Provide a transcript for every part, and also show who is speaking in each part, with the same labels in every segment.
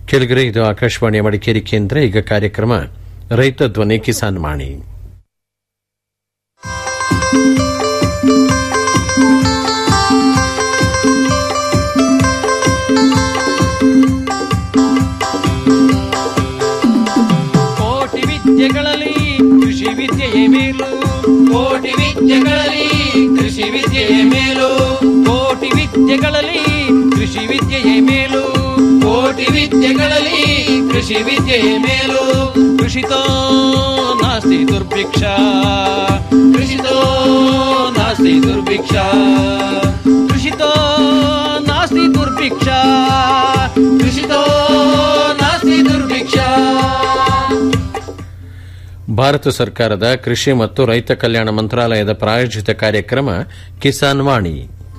Speaker 1: ಕೆಳಗರೆ ಇದು ಆಕಾಶವಾಣಿಯ ಮಡಿಕೇರಿ ಕೇಂದ್ರ ಈಗ ಕಾರ್ಯಕ್ರಮ ರೈತ ಧ್ವನಿ ಕಿಸಾನ್ ವಾಣಿ
Speaker 2: ಕೋಟಿ ವಿದ್ಯೆಗಳಲ್ಲಿ ಕೃಷಿ ವಿದ್ಯೆಯೇ ಮೇಲು ಕೋಟಿ ವಿದ್ಯೆಗಳಲ್ಲಿ ಕೃಷಿ ವಿದ್ಯೆಯೇ ಮೇಲು ಕೋಟಿ ವಿದ್ಯೆಗಳಲ್ಲಿ ಕೃಷಿ ವಿದ್ಯೆಯೇ ಮೇಲು ಕೋಟಿ ವಿದ್ಯೆಗಳಲ್ಲಿ ಕೃಷಿ ವಿದ್ಯೆಯೇ ಮೇಲು ಕೃಷಿತೋ ನಾಸ್ತಿ ದುರ್ಭಿಕ್ಷ ಕೃಷಿತೋ ನಾಸ್ತಿ ದುರ್ಭಿಕ್ಷ ಕೃಷಿತೋ ನಾಸ್ತಿ ದುರ್ಭಿಕ್ಷ ಕೃಷಿತೋ ನಾಸ್ತಿ ದುರ್ಭಿಕ್ಷ
Speaker 1: ಭಾರತ ಸರ್ಕಾರದ ಕೃಷಿ ಮತ್ತು ರೈತ ಕಲ್ಯಾಣ ಮಂತ್ರಾಲಯದ ಪ್ರಾಯೋಜಿತ ಕಾರ್ಯಕ್ರಮ ಕಿಸಾನ್ ವಾಣಿ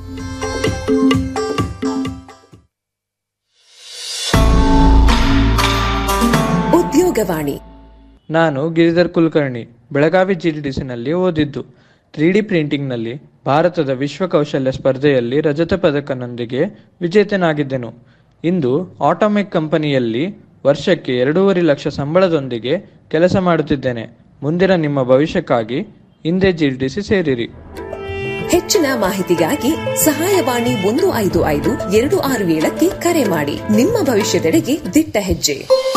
Speaker 3: ಉದ್ಯೋಗವಾಣಿ
Speaker 4: ನಾನು ಗಿರಿಧರ್ ಕುಲಕರ್ಣಿ ಬೆಳಗಾವಿ ಜಿಡಿಡಿಸಿನಲ್ಲಿ ಓದಿದ್ದು ತ್ರೀ ಡಿ ಪ್ರಿಂಟಿಂಗ್ನಲ್ಲಿ ಭಾರತದ ವಿಶ್ವ ಕೌಶಲ್ಯ ಸ್ಪರ್ಧೆಯಲ್ಲಿ ರಜತ ಪದಕನೊಂದಿಗೆ ವಿಜೇತನಾಗಿದ್ದೆನು ಇಂದು ಆಟೋಮೆಕ್ ಕಂಪನಿಯಲ್ಲಿ ವರ್ಷಕ್ಕೆ ಎರಡೂವರೆ ಲಕ್ಷ ಸಂಬಳದೊಂದಿಗೆ ಕೆಲಸ ಮಾಡುತ್ತಿದ್ದೇನೆ ಮುಂದಿನ ನಿಮ್ಮ ಭವಿಷ್ಯಕ್ಕಾಗಿ ಹಿಂದೆ ಜಿಡಿಡಿಸಿ ಸೇರಿರಿ
Speaker 3: ಹೆಚ್ಚಿನ ಮಾಹಿತಿಗಾಗಿ ಸಹಾಯವಾಣಿ ಒಂದು ಐದು ಐದು ಎರಡು ಆರು ಏಳಕ್ಕೆ ಕರೆ ಮಾಡಿ ನಿಮ್ಮ ಭವಿಷ್ಯದೆಡೆಗೆ ದಿಟ್ಟ ಹೆಜ್ಜೆ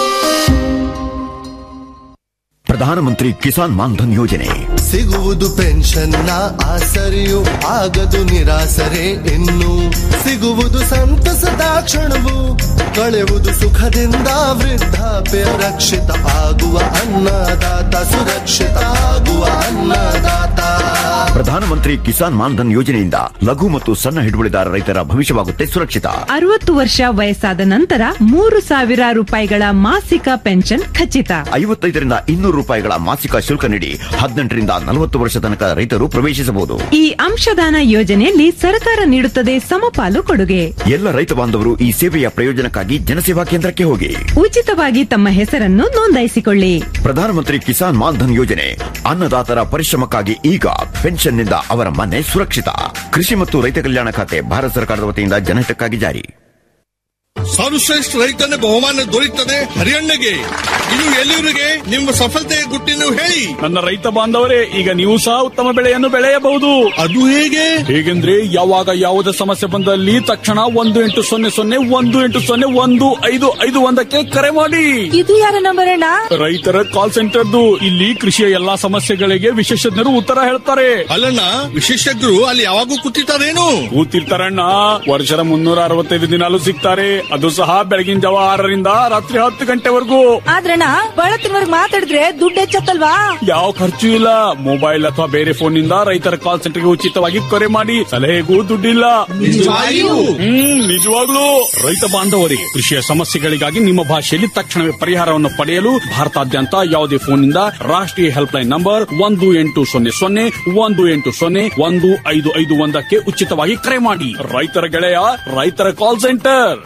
Speaker 5: ಪ್ರಧಾನಮಂತ್ರಿ ಕಿಸಾನ್ ಮಾನ್ಧನ್ ಯೋಜನೆ
Speaker 6: ಸಿಗುವುದು ಪೆನ್ಷನ್ನ ಆಸರೆಯು ಆಗದು ನಿರಾಸರೆ ಇನ್ನು ಸಿಗುವುದು ಸಂತಸದ ಕ್ಷಣವು ಕಳೆವುದು ಸುಖದಿಂದ ವೃದ್ಧಾಪ್ಯ ರಕ್ಷಿತ ಆಗುವ ಅನ್ನದಾತ ಸುರಕ್ಷಿತ ಆಗುವ ಅನ್ನದಾತ
Speaker 5: ಪ್ರಧಾನಮಂತ್ರಿ ಕಿಸಾನ್ ಮಾನ್ಧನ್ ಯೋಜನೆಯಿಂದ ಲಘು ಮತ್ತು ಸಣ್ಣ ಹಿಡುವಳಿದಾರ ರೈತರ ಭವಿಷ್ಯವಾಗುತ್ತೆ ಸುರಕ್ಷಿತ
Speaker 7: ಅರವತ್ತು ವರ್ಷ ವಯಸ್ಸಾದ ನಂತರ ಮೂರು ಸಾವಿರ ರೂಪಾಯಿಗಳ ಮಾಸಿಕ ಪೆನ್ಷನ್ ಖಚಿತ
Speaker 5: ಐವತ್ತೈದರಿಂದ ಇನ್ನೂರು ರೂಪಾಯಿಗಳ ಮಾಸಿಕ ಶುಲ್ಕ ನೀಡಿ ಹದಿನೆಂಟರಿಂದ ನಲವತ್ತು ವರ್ಷ ತನಕ ರೈತರು ಪ್ರವೇಶಿಸಬಹುದು
Speaker 7: ಈ ಅಂಶದಾನ ಯೋಜನೆಯಲ್ಲಿ ಸರ್ಕಾರ ನೀಡುತ್ತದೆ ಸಮಪಾಲು ಕೊಡುಗೆ
Speaker 5: ಎಲ್ಲ ರೈತ ಬಾಂಧವರು ಈ ಸೇವೆಯ ಪ್ರಯೋಜನಕ್ಕಾಗಿ ಜನಸೇವಾ ಕೇಂದ್ರಕ್ಕೆ ಹೋಗಿ
Speaker 7: ಉಚಿತವಾಗಿ ತಮ್ಮ ಹೆಸರನ್ನು ನೋಂದಾಯಿಸಿಕೊಳ್ಳಿ
Speaker 5: ಪ್ರಧಾನಮಂತ್ರಿ ಕಿಸಾನ್ ಮಾನ್ಧನ್ ಯೋಜನೆ ಅನ್ನದಾತರ ಪರಿಶ್ರಮಕ್ಕಾಗಿ ಈಗ ಪೆನ್ಷನ್ನಿಂದ ಅವರ ಮನೆ ಸುರಕ್ಷಿತ ಕೃಷಿ ಮತ್ತು ರೈತ ಕಲ್ಯಾಣ ಖಾತೆ ಭಾರತ ಸರ್ಕಾರದ ವತಿಯಿಂದ ಜನಹಿತಕ್ಕಾಗಿ ಜಾರಿ
Speaker 8: ಸರ್ವಶ್ರೇಷ್ಠ ರೈತನ ಬಹುಮಾನ ದೊರೆಯುತ್ತದೆ ಹರಿಯಣ್ಣಗೆ ಇದು ಎಲ್ಲಿವರಿಗೆ ನಿಮ್ಮ ಸಫಲತೆಯ ಗುಟ್ಟಿನ ಹೇಳಿ
Speaker 9: ನನ್ನ ರೈತ ಬಾಂಧವರೇ ಈಗ ನೀವು ಸಹ ಉತ್ತಮ ಬೆಳೆಯನ್ನು ಬೆಳೆಯಬಹುದು
Speaker 8: ಅದು ಹೇಗೆ
Speaker 9: ಹೇಗೆಂದ್ರೆ ಯಾವಾಗ ಯಾವುದೇ ಸಮಸ್ಯೆ ಬಂದಲ್ಲಿ ತಕ್ಷಣ ಒಂದು ಎಂಟು ಸೊನ್ನೆ ಸೊನ್ನೆ ಒಂದು ಎಂಟು ಸೊನ್ನೆ ಒಂದು ಐದು ಐದು ಒಂದಕ್ಕೆ ಕರೆ ಮಾಡಿ
Speaker 7: ಇದು ಯಾರ ನಂಬರ್ ಅಣ್ಣ
Speaker 9: ರೈತರ ಕಾಲ್ ಸೆಂಟರ್ದು ಇಲ್ಲಿ ಕೃಷಿಯ ಎಲ್ಲಾ ಸಮಸ್ಯೆಗಳಿಗೆ ವಿಶೇಷಜ್ಞರು ಉತ್ತರ ಹೇಳ್ತಾರೆ
Speaker 8: ಅಲ್ಲಣ್ಣ ವಿಶೇಷಜ್ಞರು ಅಲ್ಲಿ ಯಾವಾಗೂ ಕೂತಿರ್ತಾರೇನು
Speaker 9: ಕೂತಿರ್ತಾರಣ್ಣ ವರ್ಷದ ಮುನ್ನೂರ ಅರವತ್ತೈದು ದಿನಾಲು ಸಿಗ್ತಾರೆ ಅದು ಸಹ ಬೆಳಗಿನ ಜಾವ ಆರರಿಂದ ರಾತ್ರಿ ಹತ್ತು ಗಂಟೆವರೆಗೂ
Speaker 7: ಆದ್ರಣ್ಣ ಬಳತ್ತಿನವರೆಗೆ ಮಾತಾಡಿದ್ರೆ ದುಡ್ಡು ಹೆಚ್ಚತ್ತಲ್ವಾ
Speaker 9: ಯಾವ ಖರ್ಚು ಇಲ್ಲ ಮೊಬೈಲ್ ಅಥವಾ ಬೇರೆ ಫೋನ್ ನಿಂದ ರೈತರ ಕಾಲ್ ಸೆಂಟರ್ಗೆ ಉಚಿತವಾಗಿ ಕರೆ ಮಾಡಿ ಸಲಹೆಗೂ ದುಡ್ಡಿಲ್ಲ
Speaker 8: ನಿಜವಾಗಿಯೂ?
Speaker 9: ಹ್ಮ್ ನಿಜವಾಗ್ಲೂ ರೈತ ಬಾಂಧವರಿಗೆ ಕೃಷಿಯ ಸಮಸ್ಯೆಗಳಿಗಾಗಿ ನಿಮ್ಮ ಭಾಷೆಯಲ್ಲಿ ತಕ್ಷಣವೇ ಪರಿಹಾರವನ್ನು ಪಡೆಯಲು ಭಾರತಾದ್ಯಂತ ಯಾವುದೇ ಫೋನ್ನಿಂದ ರಾಷ್ಟ್ರೀಯ ಹೆಲ್ಪ್ ಲೈನ್ ನಂಬರ್ ಒಂದು ಎಂಟು ಸೊನ್ನೆ ಸೊನ್ನೆ ಒಂದು ಎಂಟು ಸೊನ್ನೆ ಒಂದು ಐದು ಐದು ಒಂದಕ್ಕೆ ಉಚಿತವಾಗಿ ಕರೆ ಮಾಡಿ ರೈತರ ಗೆಳೆಯ ರೈತರ ಕಾಲ್ ಸೆಂಟರ್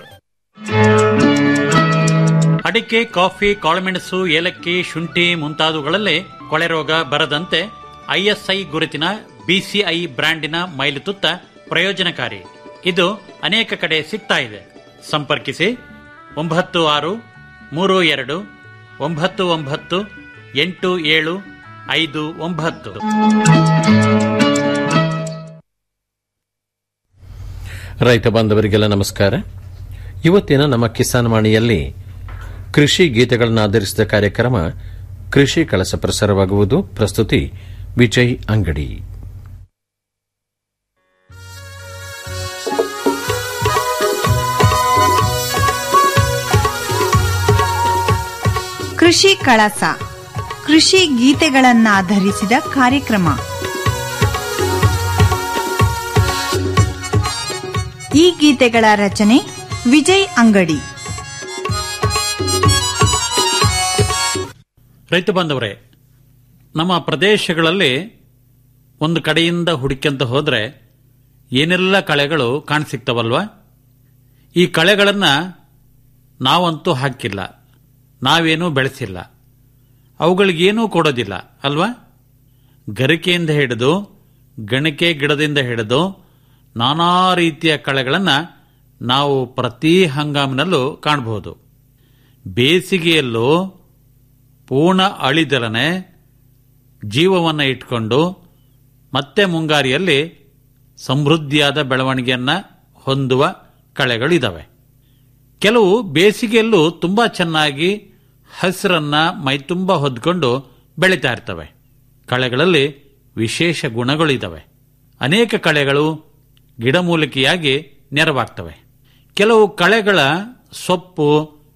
Speaker 2: ಅಡಿಕೆ ಕಾಫಿ ಕಾಳುಮೆಣಸು ಏಲಕ್ಕಿ ಶುಂಠಿ ಮುಂತಾದವುಗಳಲ್ಲೇ ಕೊಳೆ ರೋಗ ಬರದಂತೆ ಐಎಸ್ಐ ಗುರುತಿನ ಬಿಸಿಐ ಬ್ರ್ಯಾಂಡಿನ ಮೈಲುತುತ್ತ ಪ್ರಯೋಜನಕಾರಿ ಇದು ಅನೇಕ ಕಡೆ ಸಿಗ್ತಾ ಇದೆ ಸಂಪರ್ಕಿಸಿ ಒಂಬತ್ತು ಆರು ಮೂರು ಎರಡು ಒಂಬತ್ತು ಒಂಬತ್ತು ಎಂಟು ಏಳು ಐದು ಒಂಬತ್ತು
Speaker 1: ರೈತ ಬಾಂಧವರಿಗೆಲ್ಲ ನಮಸ್ಕಾರ ಇವತ್ತಿನ ನಮ್ಮ ಕಿಸಾನ್ ವಾಣಿಯಲ್ಲಿ ಕೃಷಿ ಗೀತೆಗಳನ್ನು ಆಧರಿಸಿದ ಕಾರ್ಯಕ್ರಮ ಕೃಷಿ ಕಳಸ ಪ್ರಸಾರವಾಗುವುದು ಪ್ರಸ್ತುತಿ ವಿಜಯ್ ಅಂಗಡಿ
Speaker 10: ಕೃಷಿ ಕಳಸ ಕೃಷಿ ಗೀತೆಗಳನ್ನಾಧರಿಸಿದ ಕಾರ್ಯಕ್ರಮ ಈ ಗೀತೆಗಳ ರಚನೆ ವಿಜಯ್ ಅಂಗಡಿ
Speaker 2: ರೈತ ಬಾಂಧವರೇ ನಮ್ಮ ಪ್ರದೇಶಗಳಲ್ಲಿ ಒಂದು ಕಡೆಯಿಂದ ಹುಡುಕ್ಯಂತ ಹೋದ್ರೆ ಏನೆಲ್ಲ ಕಳೆಗಳು ಕಾಣಸಿಗ್ತವಲ್ವಾ ಈ ಕಳೆಗಳನ್ನು ನಾವಂತೂ ಹಾಕಿಲ್ಲ ನಾವೇನೂ ಬೆಳೆಸಿಲ್ಲ ಅವುಗಳಿಗೇನೂ ಕೊಡೋದಿಲ್ಲ ಅಲ್ವಾ ಗರಿಕೆಯಿಂದ ಹಿಡಿದು ಗಣಿಕೆ ಗಿಡದಿಂದ ಹಿಡಿದು ನಾನಾ ರೀತಿಯ ಕಳೆಗಳನ್ನು ನಾವು ಪ್ರತಿ ಹಂಗಾಮಿನಲ್ಲೂ ಕಾಣಬಹುದು ಬೇಸಿಗೆಯಲ್ಲೂ ಪೂರ್ಣ ಅಳಿದಲನೆ ಜೀವವನ್ನು ಇಟ್ಕೊಂಡು ಮತ್ತೆ ಮುಂಗಾರಿಯಲ್ಲಿ ಸಮೃದ್ಧಿಯಾದ ಬೆಳವಣಿಗೆಯನ್ನ ಹೊಂದುವ ಕಳೆಗಳಿದಾವೆ ಕೆಲವು ಬೇಸಿಗೆಯಲ್ಲೂ ತುಂಬಾ ಚೆನ್ನಾಗಿ ಹಸಿರನ್ನ ಮೈತುಂಬ ಹೊದ್ಕೊಂಡು ಬೆಳೀತಾ ಇರ್ತವೆ ಕಳೆಗಳಲ್ಲಿ ವಿಶೇಷ ಗುಣಗಳಿದ್ದಾವೆ ಅನೇಕ ಕಳೆಗಳು ಗಿಡಮೂಲಿಕೆಯಾಗಿ ನೆರವಾಗ್ತವೆ ಕೆಲವು ಕಳೆಗಳ ಸೊಪ್ಪು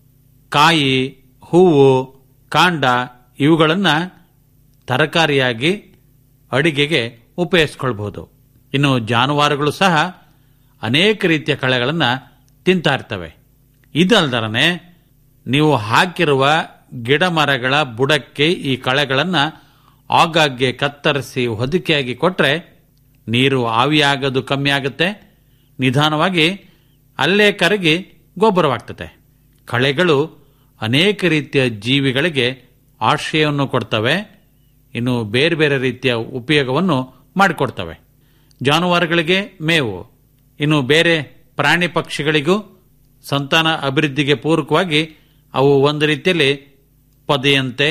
Speaker 2: ಕಾಯಿ ಹೂವು ಕಾಂಡ ಇವುಗಳನ್ನು ತರಕಾರಿಯಾಗಿ ಅಡಿಗೆಗೆ ಉಪಯೋಗಿಸ್ಕೊಳ್ಬಹುದು ಇನ್ನು ಜಾನುವಾರುಗಳು ಸಹ ಅನೇಕ ರೀತಿಯ ಕಳೆಗಳನ್ನು ತಿಂತಾ ಇರ್ತವೆ ಇದಲ್ದರನೆ ನೀವು ಹಾಕಿರುವ ಗಿಡ ಮರಗಳ ಬುಡಕ್ಕೆ ಈ ಕಳೆಗಳನ್ನು ಆಗಾಗ್ಗೆ ಕತ್ತರಿಸಿ ಹೊದಿಕೆಯಾಗಿ ಕೊಟ್ರೆ ನೀರು ಆವಿಯಾಗೋದು ಕಮ್ಮಿ ಆಗುತ್ತೆ ನಿಧಾನವಾಗಿ ಅಲ್ಲೇ ಕರಗಿ ಗೊಬ್ಬರವಾಗ್ತದೆ ಕಳೆಗಳು ಅನೇಕ ರೀತಿಯ ಜೀವಿಗಳಿಗೆ ಆಶ್ರಯವನ್ನು ಕೊಡ್ತವೆ ಇನ್ನು ಬೇರೆ ಬೇರೆ ರೀತಿಯ ಉಪಯೋಗವನ್ನು ಮಾಡಿಕೊಡ್ತವೆ ಜಾನುವಾರುಗಳಿಗೆ ಮೇವು ಇನ್ನು ಬೇರೆ ಪ್ರಾಣಿ ಪಕ್ಷಿಗಳಿಗೂ ಸಂತಾನ ಅಭಿವೃದ್ಧಿಗೆ ಪೂರಕವಾಗಿ ಅವು ಒಂದು ರೀತಿಯಲ್ಲಿ ಪೊದೆಯಂತೆ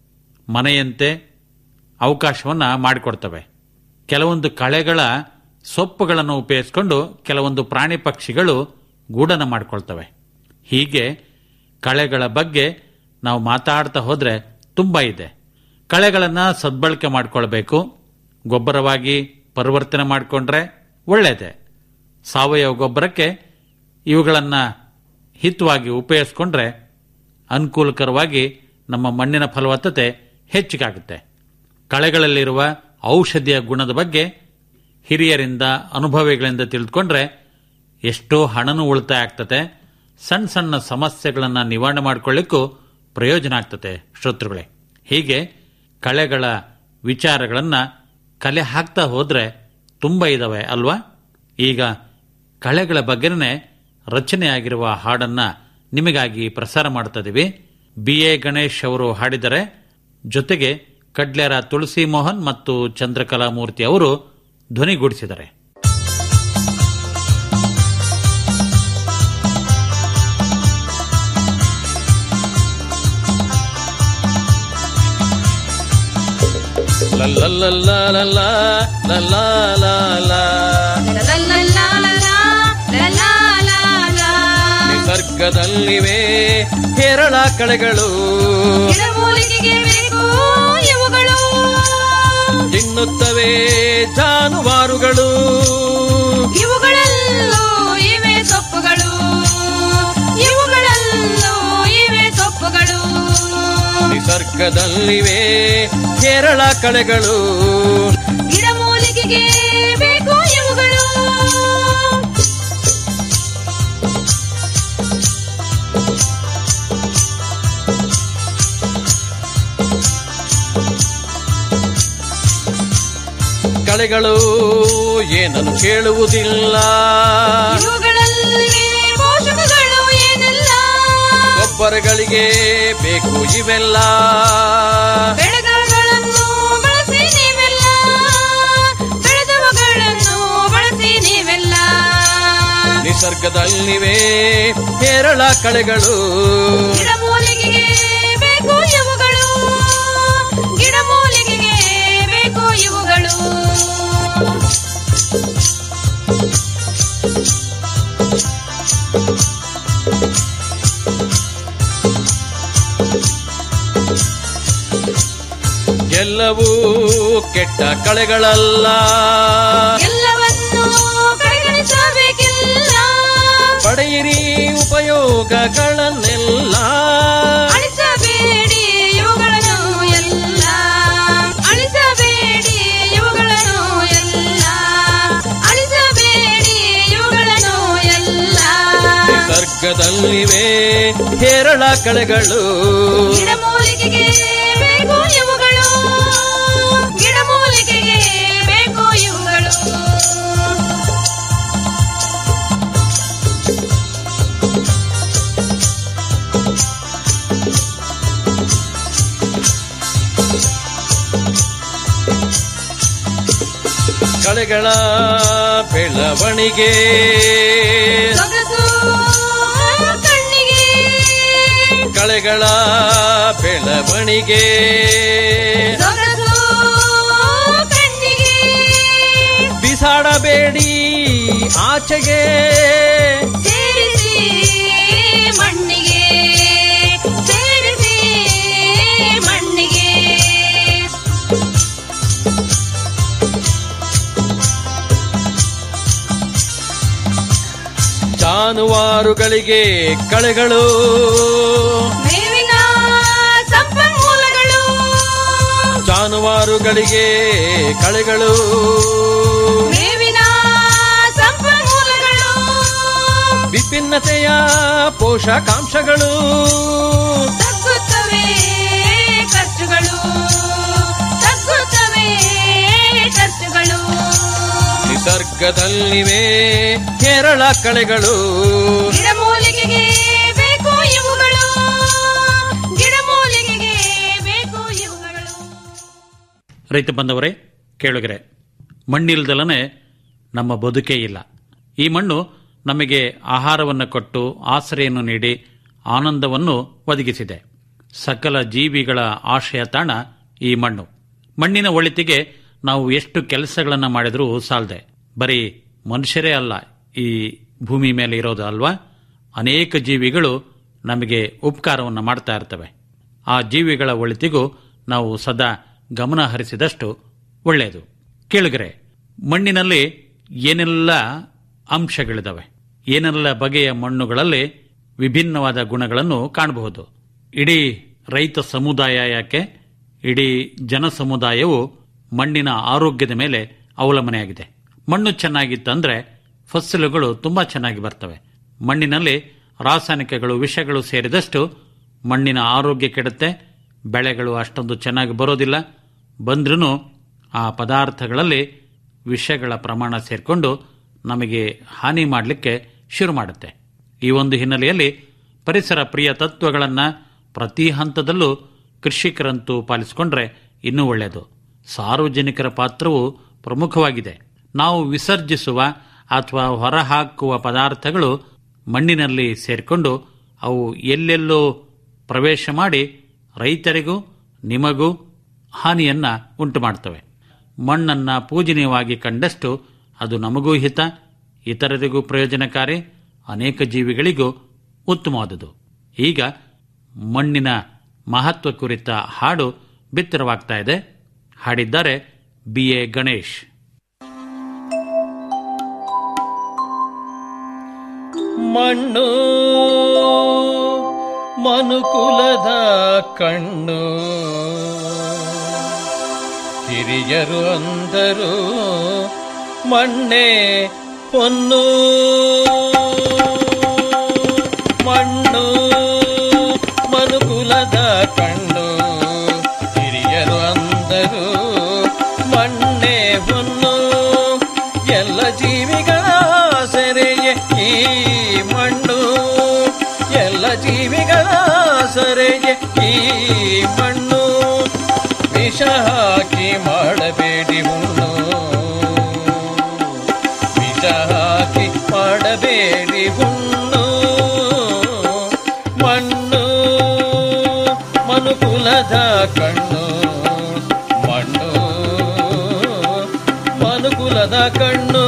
Speaker 2: ಮನೆಯಂತೆ ಅವಕಾಶವನ್ನು ಮಾಡಿಕೊಡ್ತವೆ ಕೆಲವೊಂದು ಕಳೆಗಳ ಸೊಪ್ಪುಗಳನ್ನು ಉಪಯೋಗಿಸಿಕೊಂಡು ಕೆಲವೊಂದು ಪ್ರಾಣಿ ಪಕ್ಷಿಗಳು ಗೂಡನ್ನು ಮಾಡಿಕೊಳ್ತವೆ ಹೀಗೆ ಕಳೆಗಳ ಬಗ್ಗೆ ನಾವು ಮಾತಾಡ್ತಾ ಹೋದ್ರೆ ತುಂಬಾ ಇದೆ ಕಳೆಗಳನ್ನು ಸದ್ಬಳಕೆ ಮಾಡಿಕೊಳ್ಬೇಕು ಗೊಬ್ಬರವಾಗಿ ಪರಿವರ್ತನೆ ಮಾಡಿಕೊಂಡ್ರೆ ಒಳ್ಳೆಯದೇ ಸಾವಯವ ಗೊಬ್ಬರಕ್ಕೆ ಇವುಗಳನ್ನು ಹಿತವಾಗಿ ಉಪಯೋಗಿಸ್ಕೊಂಡ್ರೆ ಅನುಕೂಲಕರವಾಗಿ ನಮ್ಮ ಮಣ್ಣಿನ ಫಲವತ್ತತೆ ಹೆಚ್ಚಿಗಾಗುತ್ತೆ ಕಳೆಗಳಲ್ಲಿರುವ ಔಷಧಿಯ ಗುಣದ ಬಗ್ಗೆ ಹಿರಿಯರಿಂದ ಅನುಭವಿಗಳಿಂದ ತಿಳಿದುಕೊಂಡ್ರೆ ಎಷ್ಟೋ ಹಣನೂ ಉಳಿತಾಯ ಆಗ್ತದೆ ಸಣ್ಣ ಸಣ್ಣ ಸಮಸ್ಯೆಗಳನ್ನು ನಿವಾರಣೆ ಮಾಡಿಕೊಳ್ಳಿಕ್ಕೂ ಪ್ರಯೋಜನ ಆಗ್ತದೆ ಶ್ರೋತೃಗಳೇ ಹೀಗೆ ಕಳೆಗಳ ವಿಚಾರಗಳನ್ನು ಕಲೆ ಹಾಕ್ತಾ ಹೋದ್ರೆ ತುಂಬ ಇದಾವೆ ಅಲ್ವಾ ಈಗ ಕಳೆಗಳ ಬಗ್ಗೆನೇ ರಚನೆಯಾಗಿರುವ ಹಾಡನ್ನ ನಿಮಗಾಗಿ ಪ್ರಸಾರ ಮಾಡ್ತಾ ಇದೀವಿ ಬಿ ಎ ಗಣೇಶ್ ಅವರು ಹಾಡಿದರೆ ಜೊತೆಗೆ ಕಡ್ಲೇರ ತುಳಸಿ ಮೋಹನ್ ಮತ್ತು ಚಂದ್ರಕಲಾ ಮೂರ್ತಿ ಅವರು ಧ್ವನಿಗೂಡಿಸಿದ್ದಾರೆ
Speaker 1: ನಿಸರ್ಗದಲ್ಲಿವೆ ಹೇರಳ ಕಳೆಗಳು
Speaker 11: ಗಿಡಮೂಲಿಕೆಗೆ ಬೇಕು ಇವುಗಳು
Speaker 1: ತಿನ್ನುತ್ತವೆ ಜಾನುವಾರುಗಳು
Speaker 11: ಇವುಗಳಲ್ಲೂ ಇವೆ ಸೊಪ್ಪುಗಳು ಇವುಗಳಲ್ಲೂ ಇವೆ ಸೊಪ್ಪುಗಳು
Speaker 1: ನಿಸರ್ಗದಲ್ಲಿವೆ ಹೇರಳ ಕಳೆಗಳು
Speaker 11: ಗಿಡಮೂಲಿಕೆಗೆ ಬೇಕು ಇವುಗಳು
Speaker 1: ಕಳೆಗಳು ಏನನ್ನು ಕೇಳುವುದಿಲ್ಲ
Speaker 11: ಇವುಗಳಲ್ಲಿ ಪೋಷಕಗಳು ಏನೆಲ್ಲ
Speaker 1: ಗೊಬ್ಬರಗಳಿಗೆ ಬೇಕು ಇವೆಲ್ಲ
Speaker 11: ಬೆಳೆಗಳನ್ನು ಬಳಸಿ ನೀವೆಲ್ಲ ಬೆಳೆದವುಗಳನ್ನು ಬಳಸಿ ನೀವೆಲ್ಲ
Speaker 1: ನಿಸರ್ಗದಲ್ಲಿವೆ ಹೇರಳ ಕಳೆಗಳು
Speaker 11: ಗಿಡಮೂಲಿಕೆಗೆ ಬೇಕು ಇವುಗಳು ಗಿಡಮೂಲಿಕೆಗೆ ಬೇಕು ಇವುಗಳು
Speaker 1: ಎಲ್ಲವೂ ಕೆಟ್ಟ ಕಳೆಗಳಲ್ಲ
Speaker 11: ಎಲ್ಲವನ್ನೂ ಕಡೆಗಣಿಸಬೇಕಿಲ್ಲ
Speaker 1: ಪಡೆಯಿರಿ ಉಪಯೋಗಗಳನ್ನೆಲ್ಲ
Speaker 11: ಅಳಿಸಬೇಡಿ ಇವುಗಳನ್ನು ಎಲ್ಲ ಅಳಿಸಬೇಡಿ ಇವುಗಳನ್ನು ಎಲ್ಲ ಅಳಿಸಬೇಡಿ ಇವುಗಳನ್ನು ಎಲ್ಲ
Speaker 1: ನಿಸರ್ಗದಲ್ಲಿವೆ ಹೇರಳ ಕಳೆಗಳು
Speaker 11: ಗಿಡಮೂಲಿಕೆಗೆ ಬೇಕು ಇವುಗಳು ಗಿಡಮೂಲಿಕೆಗೆ ಬೇಕು ಇವುಗಳು
Speaker 1: ಕಳೆಗಳ ಬೆಳವಣಿಗೆ
Speaker 11: ಸೊಗಸು ಕಣ್ಣಿಗೆ
Speaker 1: ಕಳೆ ಬೆಳೆಗಳ ಬೆಳವಣಿಗೆ
Speaker 11: ಸೊಗಸು ಕಣ್ಣಿಗೆ
Speaker 1: ಬಿಸಾಡಬೇಡಿ ಆಚೆಗೆ
Speaker 11: ಸೇರಿಸಿ ಮಣ್ಣಿಗೆ ಸೇರಿಸಿ ಮಣ್ಣಿಗೆ
Speaker 1: ಜಾನುವಾರುಗಳಿಗೆ ಕಳೆಗಳು
Speaker 11: ಮೇವಿನ ಸಂಪನ್ಮೂಲಗಳು
Speaker 1: ಜಾನುವಾರುಗಳಿಗೆ ಕಳೆಗಳು
Speaker 11: ಮೇವಿನ ಸಂಪನ್ಮೂಲಗಳು
Speaker 1: ವಿಭಿನ್ನತೆಯ ಪೋಷಕಾಂಶಗಳು
Speaker 11: ತಗ್ಗುತ್ತವೆ ಖರ್ಚುಗಳು ತಗ್ಗುತ್ತವೆ ಖರ್ಚುಗಳು
Speaker 1: ನಿಸರ್ಗದಲ್ಲಿವೆ ಕೇರಳ ಕಳೆಗಳು
Speaker 11: ಗಿಡಮೂಲಿಕೆಗೆ ಬೇಕು ಇವುಗಳು ಗಿಡಮೂಲಿಕೆಗೆ ಬೇಕು ಇವುಗಳು
Speaker 2: ರೈತ ಬಂದವರೇ ಕೇಳುಗರೆ ಮಣ್ಣಿಲ್ದಲನೆ ನಮ್ಮ ಬದುಕೇ ಇಲ್ಲ ಈ ಮಣ್ಣು ನಮಗೆ ಆಹಾರವನ್ನು ಕೊಟ್ಟು ಆಶ್ರಯನ್ನು ನೀಡಿ ಆನಂದವನ್ನು ಒದಗಿಸಿದೆ ಸಕಲ ಜೀವಿಗಳ ಆಶ್ರಯ ತಾಣ ಈ ಮಣ್ಣು ಮಣ್ಣಿನ ಒಳಿತಿಗೆ ನಾವು ಎಷ್ಟು ಕೆಲಸಗಳನ್ನು ಮಾಡಿದರೂ ಸಾಲದೆ ಬರೀ ಮನುಷ್ಯರೇ ಅಲ್ಲ ಈ ಭೂಮಿ ಮೇಲೆ ಇರೋದು ಅಲ್ವಾ ಅನೇಕ ಜೀವಿಗಳು ನಮಗೆ ಉಪಕಾರವನ್ನು ಮಾಡ್ತಾ ಇರ್ತವೆ ಆ ಜೀವಿಗಳ ಒಳಿತಿಗೂ ನಾವು ಸದಾ ಗಮನ ಹರಿಸಿದಷ್ಟು ಒಳ್ಳೆಯದು ಕೇಳಿಗರೆ ಮಣ್ಣಿನಲ್ಲಿ ಏನೆಲ್ಲ ಅಂಶಗಳಿದಾವೆ ಏನೆಲ್ಲ ಬಗೆಯ ಮಣ್ಣುಗಳಲ್ಲಿ ವಿಭಿನ್ನವಾದ ಗುಣಗಳನ್ನು ಕಾಣಬಹುದು ಇಡೀ ರೈತ ಸಮುದಾಯ ಯಾಕೆ ಇಡೀ ಜನ ಸಮುದಾಯವು ಮಣ್ಣಿನ ಆರೋಗ್ಯದ ಮೇಲೆ ಅವಲಂಬನೆಯಾಗಿದೆ ಮಣ್ಣು ಚೆನ್ನಾಗಿತ್ತಂದ್ರೆ ಫಸಲುಗಳು ತುಂಬಾ ಚೆನ್ನಾಗಿ ಬರ್ತವೆ ಮಣ್ಣಿನಲ್ಲಿ ರಾಸಾಯನಿಕಗಳು ವಿಷಗಳು ಸೇರಿದಷ್ಟು ಮಣ್ಣಿನ ಆರೋಗ್ಯ ಕೆಡುತ್ತೆ ಬೆಳೆಗಳು ಅಷ್ಟೊಂದು ಚೆನ್ನಾಗಿ ಬರೋದಿಲ್ಲ ಬಂದ್ರೂ ಆ ಪದಾರ್ಥಗಳಲ್ಲಿ ವಿಷಗಳ ಪ್ರಮಾಣ ಸೇರಿಕೊಂಡು ನಮಗೆ ಹಾನಿ ಮಾಡಲಿಕ್ಕೆ ಶುರು ಮಾಡುತ್ತೆ ಈ ಒಂದು ಹಿನ್ನೆಲೆಯಲ್ಲಿ ಪರಿಸರ ಪ್ರಿಯ ತತ್ವಗಳನ್ನು ಪ್ರತಿ ಹಂತದಲ್ಲೂ ಕೃಷಿಕರಂತೂ ಪಾಲಿಸಿಕೊಂಡ್ರೆ ಇನ್ನೂ ಒಳ್ಳೆಯದು ಸಾರ್ವಜನಿಕರ ಪಾತ್ರವು ಪ್ರಮುಖವಾಗಿದೆ ನಾವು ವಿಸರ್ಜಿಸುವ ಅಥವಾ ಹೊರಹಾಕುವ ಪದಾರ್ಥಗಳು ಮಣ್ಣಿನಲ್ಲಿ ಸೇರಿಕೊಂಡು ಅವು ಎಲ್ಲೆಲ್ಲೋ ಪ್ರವೇಶ ಮಾಡಿ ರೈತರಿಗೂ ನಿಮಗೂ ಹಾನಿಯನ್ನ ಉಂಟು ಮಾಡ್ತವೆ ಮಣ್ಣನ್ನ ಪೂಜನೀಯವಾಗಿ ಕಂಡಷ್ಟು ಅದು ನಮಗೂ ಹಿತ ಇತರರಿಗೂ ಪ್ರಯೋಜನಕಾರಿ ಅನೇಕ ಜೀವಿಗಳಿಗೂ ಉತ್ತಮವಾದುದು ಈಗ ಮಣ್ಣಿನ ಮಹತ್ವ ಕುರಿತ ಹಾಡು ಬಿತ್ತರವಾಗ್ತಾ ಇದೆ ಹಾಡಿದ್ದಾರೆ ಬಿ ಎ ಗಣೇಶ್
Speaker 1: ಮಣ್ಣು ಮನುಕುಲದ ಕಣ್ಣು ಹಿರಿಯರು ಅಂದರು ಮಣ್ಣೆ ಹೊನ್ನು ಮಣ್ಣು ಮನುಕುಲದ ಕಣ್ಣು ಹಿರಿಯರು ಅಂದರು ಮಣ್ಣೆ ಹೊನ್ನು ಎಲ್ಲ ಜೀವಿಗಳ ಸೆರೆಯೇ ಈ ಮಣ್ಣು ಎಲ್ಲ ಜೀವಿಗಳ ಸೆರೆಯೇ ಈ ಮಣ್ಣು ವಿಷ ಹಾಕಿ ಮಾಡಬೇಡಿ ಹುಣ್ಣು ವಿಷ ಹಾಕಿ ಮಾಡಬೇಡಿ ಹುಣ್ಣು ಮಣ್ಣು ಮನುಕುಲದ ಕಣ್ಣು ಮಣ್ಣು ಮನುಕುಲದ ಕಣ್ಣು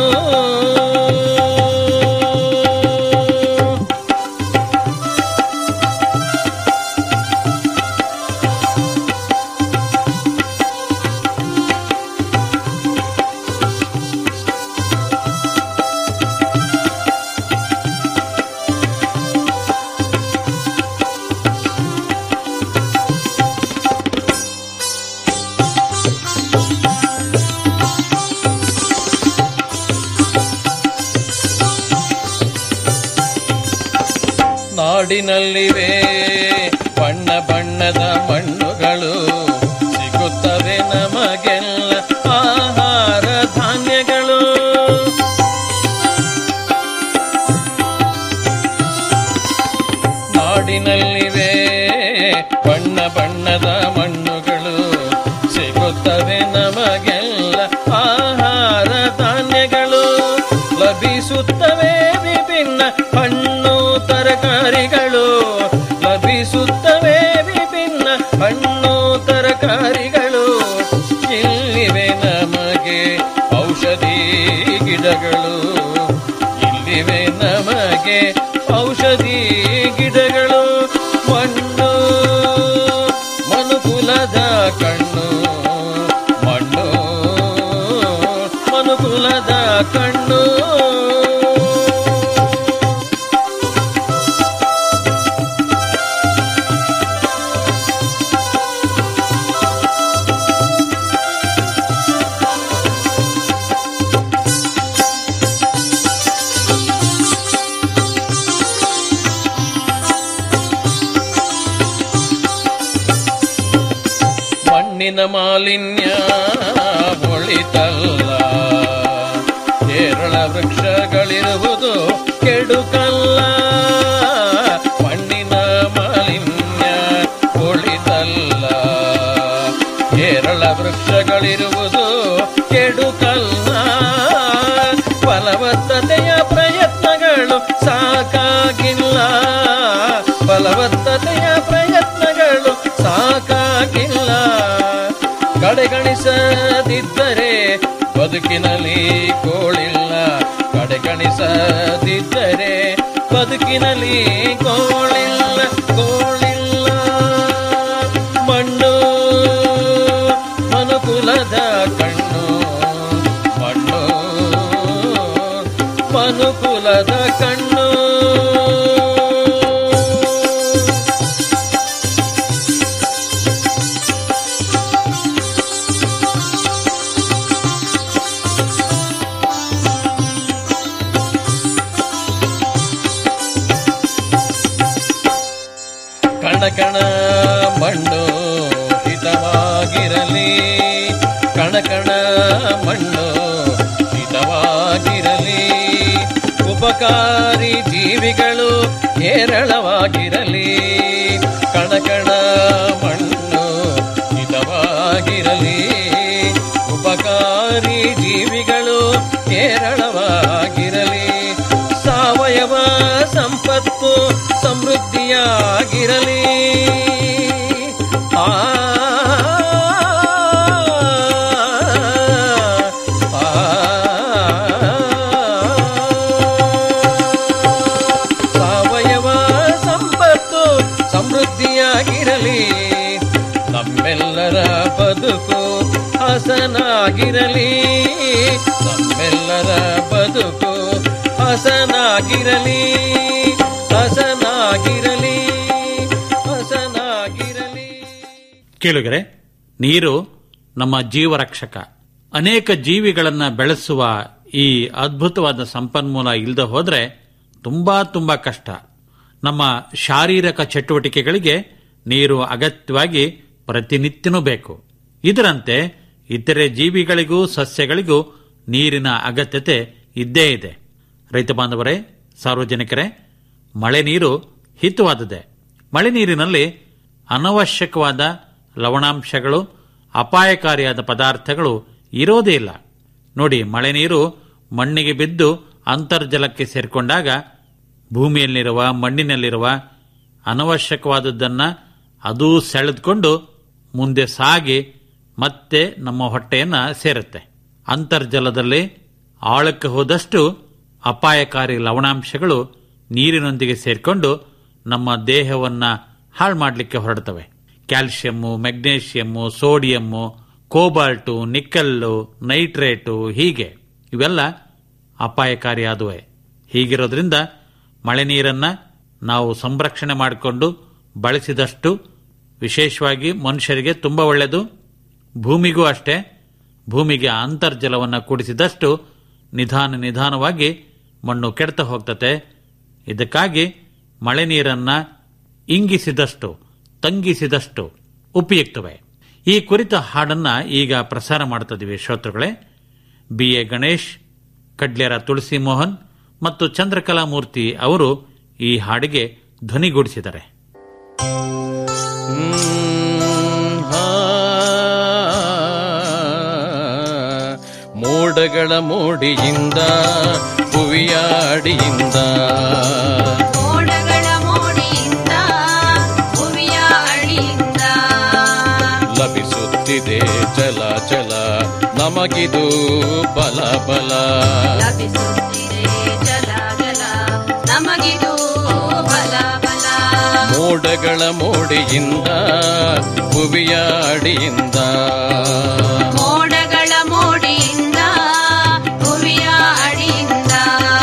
Speaker 1: ನಾಡಿನಲ್ಲಿವೆ ಬಣ್ಣ ಬಣ್ಣದ ಮಣ್ಣುಗಳು ಸಿಗುತ್ತವೆ ನಮಗೆಲ್ಲ ಆಹಾರ ಧಾನ್ಯಗಳು ನಾಡಿನಲ್ಲಿವೆ ಬಣ್ಣ ಬಣ್ಣದ ಮಣ್ಣುಗಳು ಸಿಗುತ್ತವೆ ನಮಗೆಲ್ಲ ಆಹಾರ ಧಾನ್ಯಗಳು ಲಭಿಸುತ್ತವೆ ವಿಭಿನ್ನ ಹಣ್ಣು ತರಕಾರಿಗಳು ಲಭಿಸುತ್ತವೆ ನಮಗೆ ಔಷಧಿ ಗಿಡಗಳು ಮಣ್ಣು ಮನುಕುಲದ ಕಣ್ಣು ಮಣ್ಣು ಮನುಕುಲದ ಕಣ್ಣು ಮಣ್ಣಿನ ಮಾಲಿನ್ಯ ಒಳಿತಲ್ಲ ಕೇರಳ ವೃಕ್ಷಗಳಿರುವುದು ಕೆಡುಕಲ್ಲ ಮಣ್ಣಿನ ಮಾಲಿನ್ಯ ಒಳಿತಲ್ಲ ಕೇರಳ ವೃಕ್ಷಗಳಿರುವುದು ಕೆಡುಕಲ್ಲ ಫಲವತ್ತತೆಯ ಪ್ರಯತ್ನಗಳು ಸಾಕಾಗಿಲ್ಲ ಫಲವತ್ತತೆಯ ಪ್ರಯತ್ನಗಳು ಸಾಕಾಗಿಲ್ಲ ಕಡೆಗಣಿಸದಿದ್ದರೆ ಬದುಕಿನಲ್ಲಿ ಕೋಳಿಲ್ಲ ಕಡೆಗಣಿಸದಿದ್ದರೆ ಬದುಕಿನಲ್ಲಿ ಕೋಳಿಲ್ಲ ಕೋಳಿಲ್ಲ ಮಣ್ಣು ಮನುಕುಲದ ಕಣ್ಣು ಮಣ್ಣು ಮನುಕುಲದ ಕಣ್ಣು ಕಣ ಕಣ ಮಣ್ಣು ಹಿತವಾಗಿರಲಿ ಕಣ ಕಣ ಮಣ್ಣು ಹಿತವಾಗಿರಲಿ ಉಪಕಾರಿ ಜೀವಿಗಳು ಹೇರಳವಾಗಿರಲಿ ಕಣ ಕಣ ಮಣ್ಣು ಹಿತವಾಗಿರಲಿ ಉಪಕಾರಿ ಜೀವಿಗಳು ಹೇರಳವಾಗಿರಲಿ ಸಾವಯವ ಸಂಪತ್ತು ಸಮೃದ್ಧಿಯಾಗಿರಲಿ ಆ ಆ, ಸಾವಯವ ಸಂಪತ್ತು ಸಮೃದ್ಧಿಯಾಗಿರಲಿ ನಮ್ಮೆಲ್ಲರ ಬದುಕು ಹಸನಾಗಿರಲಿ ನಮ್ಮೆಲ್ಲರ ಬದುಕು ಹಸನಾಗಿರಲಿ ಹಸನಾಗಿರಲಿ ಹಸನಾಗಿರಲಿ
Speaker 2: ಕೇಳುಗರೆ ನೀರು ನಮ್ಮ ಜೀವರಕ್ಷಕ ಅನೇಕ ಜೀವಿಗಳನ್ನ ಬೆಳೆಸುವ ಈ ಅದ್ಭುತವಾದ ಸಂಪನ್ಮೂಲ ಇಲ್ಲದೆ ಹೋದ್ರೆ ತುಂಬಾ ತುಂಬಾ ಕಷ್ಟ ನಮ್ಮ ಶಾರೀರಿಕ ಚಟುವಟಿಕೆಗಳಿಗೆ ನೀರು ಅಗತ್ಯವಾಗಿ ಪ್ರತಿನಿತ್ಯನೂ ಬೇಕು ಇದರಂತೆ ಇತರೆ ಜೀವಿಗಳಿಗೂ ಸಸ್ಯಗಳಿಗೂ ನೀರಿನ ಅಗತ್ಯತೆ ಇದ್ದೇ ಇದೆ ರೈತ ಬಾಂಧವರೇ ಸಾರ್ವಜನಿಕರೇ ಮಳೆ ನೀರು ಹಿತವಾದದೆ ಮಳೆ ನೀರಿನಲ್ಲಿ ಅನವಶ್ಯಕವಾದ ಲವಣಾಂಶಗಳು ಅಪಾಯಕಾರಿಯಾದ ಪದಾರ್ಥಗಳು ಇರೋದೇ ಇಲ್ಲ ನೋಡಿ ಮಳೆ ನೀರು ಮಣ್ಣಿಗೆ ಬಿದ್ದು ಅಂತರ್ಜಲಕ್ಕೆ ಸೇರಿಕೊಂಡಾಗ ಭೂಮಿಯಲ್ಲಿರುವ ಮಣ್ಣಿನಲ್ಲಿರುವ ಅನವಶ್ಯಕವಾದದ್ದನ್ನ ಅದೂ ಸೆಳೆದುಕೊಂಡು ಮುಂದೆ ಸಾಗಿ ಮತ್ತೆ ನಮ್ಮ ಹೊಟ್ಟೆಯನ್ನ ಸೇರುತ್ತೆ ಅಂತರ್ಜಲದಲ್ಲಿ ಆಳಕ್ಕೆ ಹೋದಷ್ಟು ಅಪಾಯಕಾರಿ ಲವಣಾಂಶಗಳು ನೀರಿನೊಂದಿಗೆ ಸೇರಿಕೊಂಡು ನಮ್ಮ ದೇಹವನ್ನ ಹಾಳು ಮಾಡಲಿಕ್ಕೆ ಹೊರಡ್ತವೆ calcium magnesium sodium cobalt nickel nitrate ಹೀಗೆ ಇವೆಲ್ಲ ಅಪಾಯಕಾರಿಯಾದುವೆ ಹೀಗಿರೋದ್ರಿಂದ ಮಳೆ ನೀರನ್ನ ನಾವು ಸಂರಕ್ಷಣೆ ಮಾಡಿಕೊಂಡು ಬಳಸಿದಷ್ಟು ವಿಶೇಷವಾಗಿ ಮನುಷ್ಯರಿಗೆ ತುಂಬಾ ಒಳ್ಳೆಯದು ಭೂಮಿಗೂ ಅಷ್ಟೇ ಭೂಮಿಗೆ ಅಂತರ್ಜಲವನ್ನು ಕೂಡಿಸಿದಷ್ಟು ನಿಧಾನ ನಿಧಾನವಾಗಿ ಮಣ್ಣು ಕೆಡ್ತಾ ಹೋಗ್ತತೆ ಇದಕ್ಕಾಗಿ ಮಳೆ ನೀರನ್ನ ಇಂಗಿಸಿದಷ್ಟು ತಂಗಿಸಿದಷ್ಟು ಉಪಯುಕ್ತವೇ ಈ ಕುರಿತ ಹಾಡನ್ನ ಈಗ ಪ್ರಸಾರ ಮಾಡ್ತಿದ್ದೀವಿ ಶ್ರೋತೃಗಳೇ ಬಿ ಎ ಗಣೇಶ್ ಕಡ್ಲೇರ ತುಳಸಿ ಮೋಹನ್ ಮತ್ತು ಚಂದ್ರಕಲಾ ಮೂರ್ತಿ ಅವರು ಈ ಹಾಡಿಗೆ ಧ್ವನಿಗೂಡಿಸಿದ್ದಾರೆ
Speaker 1: ಮೋಡಗಳ ಮೋಡಿಯಿಂದ ಭುವಿಯಾಡಿಯಿಂದ
Speaker 11: ಮೋಡಗಳ ಮೋಡಿಯಿಂದ ಭುವಿಯ ಅಡಿಯಿಂದ
Speaker 1: ಲಭಿಸುತ್ತಿದೆ ಜಲ ಜಲ ನಮಗಿದು ಬಲ ಬಲ
Speaker 11: ಲಭಿಸುತ್ತಿದೆ ಜಲ ಜಲ
Speaker 1: ಮೋಡಗಳ ಮೋಡಿಯಿಂದ ಭುವಿಯ ಅಡಿಯಿಂದ
Speaker 11: ಮೋಡಗಳ ಮೋಡಿಯಿಂದ ಭುವಿಯ ಅಡಿಯಿಂದ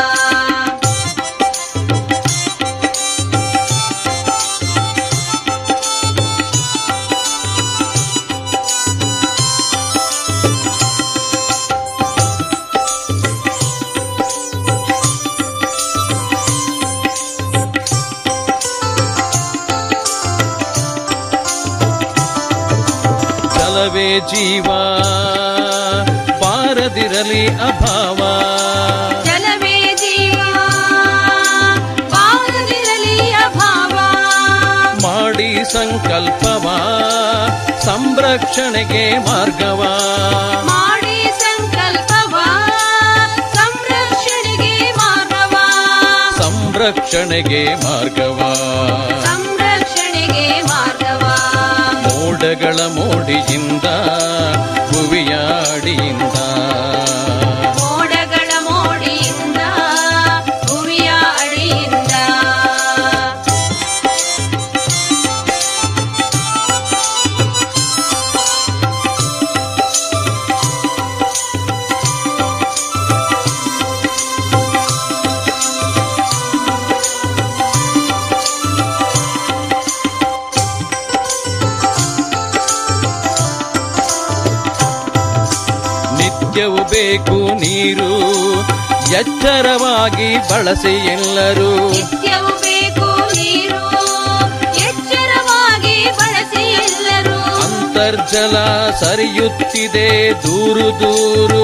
Speaker 1: ಜಲವೇ ಜೀವ ಬಾರದಿರಲಿ ಅಭಾವ
Speaker 11: ಜಲವೇ ಜೀವ ಬಾರದಿರಲಿ ಅಭಾವ
Speaker 1: ಮಾಡಿ ಸಂಕಲ್ಪವ ಸಂರಕ್ಷಣೆಗೆ ಮಾರ್ಗವ
Speaker 11: ಮಾಡಿ ಸಂಕಲ್ಪವ ಸಂರಕ್ಷಣೆಗೆ ಮಾರ್ಗವ
Speaker 1: ಸಂರಕ್ಷಣೆಗೆ ಮಾರ್ಗವ
Speaker 11: ಸಂರಕ್ಷಣೆಗೆ ಮಾರ್ಗವ
Speaker 1: ಮೋಡಗಳ ಮೋಡಿಯಿಂದ ಭುವಿಯ ಅಡಿಯಿಂದ
Speaker 11: ಮೋಡಗಳ ಮೋಡಿಯಿಂದ ಭುವಿಯ ಅಡಿಯಿಂದ
Speaker 1: ನಿತ್ಯವೂ ಬೇಕು ನೀರು ಎಚ್ಚರವಾಗಿ ಬಳಸಿ ಎಲ್ಲರೂ
Speaker 11: ನಿತ್ಯವೂ ಬೇಕು ನೀರು ಎಚ್ಚರವಾಗಿ ಬಳಸಿ ಎಲ್ಲರೂ
Speaker 1: ಅಂತರ್ಜಲ ಸರಿಯುತ್ತಿದೆ ದೂರು ದೂರು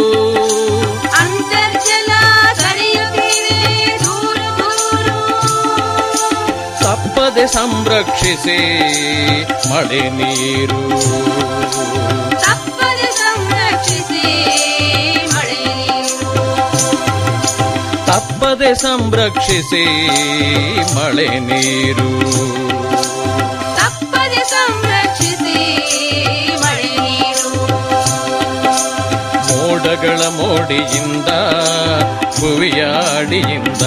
Speaker 11: ಅಂತರ್ಜಲ ಸರಿಯುತ್ತಿದೆ ದೂರ ದೂರು
Speaker 1: ತಪ್ಪದೆ ಸಂರಕ್ಷಿಸಿ ಮಳೆ ನೀರು
Speaker 11: ತಪ್ಪದೆ ಸಂರಕ್ಷಿಸಿ ಮಳೆ ನೀರು
Speaker 1: ತಪ್ಪದೆ ಸಂರಕ್ಷಿಸಿ ಮಳೆ ನೀರು
Speaker 11: ತಪ್ಪದೆ ಸಂರಕ್ಷಿಸಿ ಮಳೆ ನೀರು
Speaker 1: ಮೋಡಗಳ ಮೋಡಿಯಿಂದ ಭುವಿಯ ಅಡಿಯಿಂದ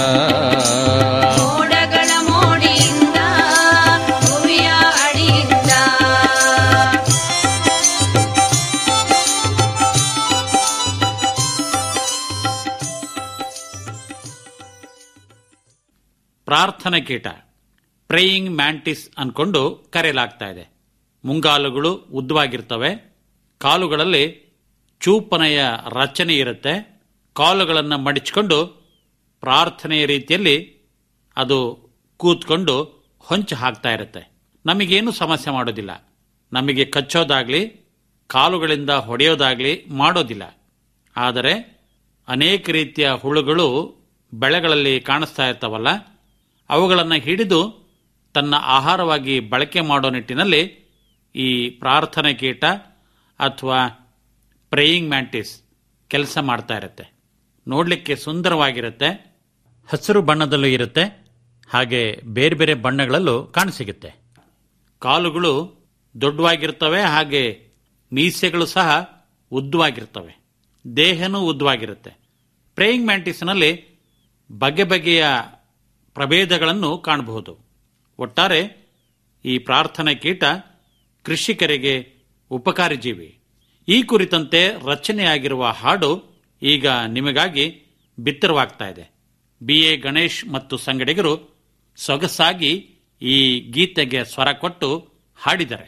Speaker 11: ಮೋಡಗಳ ಮೋಡಿಯಿಂದ ಭೂಮಿಯ ಅಡಿಯಿಂದ
Speaker 2: ಪ್ರಾರ್ಥನೆ ಕೀಟ ಪ್ರೇಯಿಂಗ್ ಮ್ಯಾಂಟಿಸ್ ಅನ್ಕೊಂಡು ಕರೆಯಲಾಗ್ತಾ ಇದೆ ಮುಂಗಾಲುಗಳು ಉದ್ದವಾಗಿರ್ತವೆ ಕಾಲುಗಳಲ್ಲಿ ಚೂಪನೆಯ ರಚನೆ ಇರುತ್ತೆ ಕಾಲುಗಳನ್ನು ಮಡಿಚಿಕೊಂಡು ಪ್ರಾರ್ಥನೆಯ ರೀತಿಯಲ್ಲಿ ಅದು ಕೂತ್ಕೊಂಡು ಹೊಂಚು ಹಾಕ್ತಾ ಇರುತ್ತೆ ನಮಗೇನು ಸಮಸ್ಯೆ ಮಾಡೋದಿಲ್ಲ ನಮಗೆ ಕಚ್ಚೋದಾಗ್ಲಿ ಕಾಲುಗಳಿಂದ ಹೊಡೆಯೋದಾಗ್ಲಿ ಮಾಡೋದಿಲ್ಲ ಆದರೆ ಅನೇಕ ರೀತಿಯ ಹುಳುಗಳು ಬೆಳೆಗಳಲ್ಲಿ ಕಾಣಿಸ್ತಾ ಇರ್ತಾವಲ್ಲ ಅವುಗಳನ್ನು ಹಿಡಿದು ತನ್ನ ಆಹಾರವಾಗಿ ಬಳಕೆ ಮಾಡೋ ನಿಟ್ಟಿನಲ್ಲಿ ಈ ಪ್ರಾರ್ಥನೆ ಕೀಟ ಅಥವಾ ಪ್ರೇಯಿಂಗ್ ಮ್ಯಾಂಟಿಸ್ ಕೆಲಸ ಮಾಡ್ತಾ ಇರುತ್ತೆ ನೋಡಲಿಕ್ಕೆ ಸುಂದರವಾಗಿರುತ್ತೆ ಹಸಿರು ಬಣ್ಣದಲ್ಲೂ ಇರುತ್ತೆ ಹಾಗೆ ಬೇರೆ ಬೇರೆ ಬಣ್ಣಗಳಲ್ಲೂ ಕಾಣಸಿಗುತ್ತೆ ಕಾಲುಗಳು ದೊಡ್ಡವಾಗಿರ್ತವೆ ಹಾಗೆ ಮೀಸೆಗಳು ಸಹ ಉದ್ದವಾಗಿರ್ತವೆ ದೇಹನೂ ಉದ್ದವಾಗಿರುತ್ತೆ ಪ್ರೇಯಿಂಗ್ ಮ್ಯಾಂಟಿಸ್ನಲ್ಲಿ ಬಗೆ ಬಗೆಯ ಪ್ರಭೇದಗಳನ್ನು ಕಾಣಬಹುದು ಒಟ್ಟಾರೆ ಈ ಪ್ರಾರ್ಥನೆ ಕೀಟ ಕೃಷಿಕರಿಗೆ ಉಪಕಾರಿ ಜೀವಿ ಈ ಕುರಿತಂತೆ ರಚನೆಯಾಗಿರುವ ಹಾಡು ಈಗ ನಿಮಗಾಗಿ ಬಿತ್ತರವಾಗ್ತಾ ಇದೆ ಬಿ ಎ ಗಣೇಶ್ ಮತ್ತು ಸಂಗಡಿಗರು ಸೊಗಸಾಗಿ ಈ ಗೀತೆಗೆ ಸ್ವರ ಕೊಟ್ಟು ಹಾಡಿದ್ದಾರೆ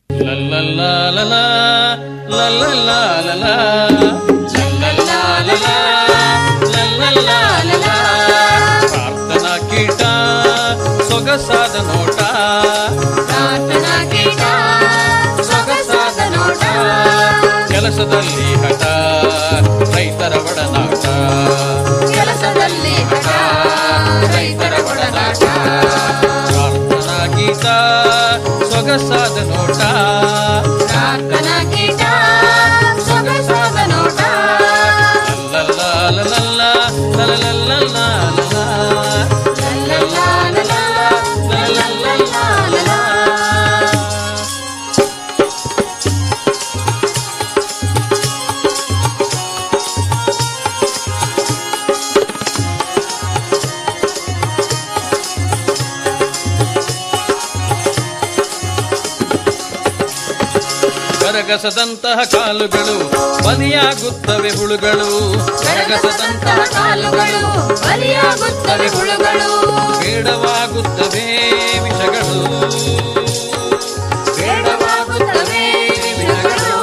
Speaker 1: ಪ್ರಾರ್ಥನಾ ಕೀಟ ಸೊಗಸಾದ ನೋಟ
Speaker 11: ಪ್ರಾರ್ಥನಾ ಕೀಟ ಸೊಗಸಾದ ನೋಟ
Speaker 1: ಕೆಲಸದಲ್ಲಿ ಹಠ ರೈತರ ಒಡನಾಟ
Speaker 11: ಕೆಲಸದಲ್ಲಿ ಹಠ ರೈತರ ಒಡನಾಟ
Speaker 1: ಪ್ರಾರ್ಥನಾ ಗೀತ ಸೊಗಸಾದ ನೋಟ
Speaker 11: ಪ್ರಾರ್ಥನಾ ಕೀಟ ಸೊಗಸಾದ ನೋಟ
Speaker 1: ಲಲ್ಲಲ್ಲ, ಲಲ್ಲಲ್ಲ, ಲಲ್ಲಲ್ಲ, ಗರಗಸದಂತಹ ಕಾಲುಗಳು ಬಲಿಯಾಗುತ್ತವೆ ಹುಳುಗಳು
Speaker 11: ಗರಗಸದಂತಹ ಕಾಲುಗಳು ಬಲಿಯಾಗುತ್ತವೆ ಹುಳುಗಳು
Speaker 1: ಬೇಡವಾಗುತ್ತವೆ ವಿಷಗಳು
Speaker 11: ಬೇಡವಾಗುತ್ತವೆ ವಿಷಗಳು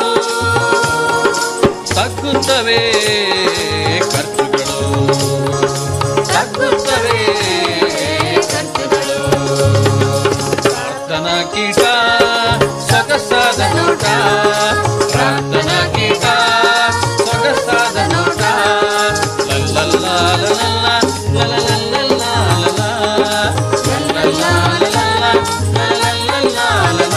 Speaker 1: ತಗ್ಗುತ್ತವೆ ಖರ್ಚುಗಳು
Speaker 11: ತಗ್ಗುತ್ತವೆ ಖರ್ಚುಗಳು
Speaker 1: ಪ್ರಾರ್ಥನಾ ಕೀಟ ಸೊಗಸಾದ ನೋಟ ಪ್ರಾರ್ಥನಾ ಕೀಟ ಸೊಗಸಾದ ನೋಟ ಲಲ್ಲಲ್ಲ ಲಲಲ್ಲ, ಲಲಲಲ್ಲಲ್ಲ, ಲಲ. ಲಲ್ಲಲ್ಲ ಲಲಲ್ಲ, ಲಲಲಲ್ಲ, ಲಲ.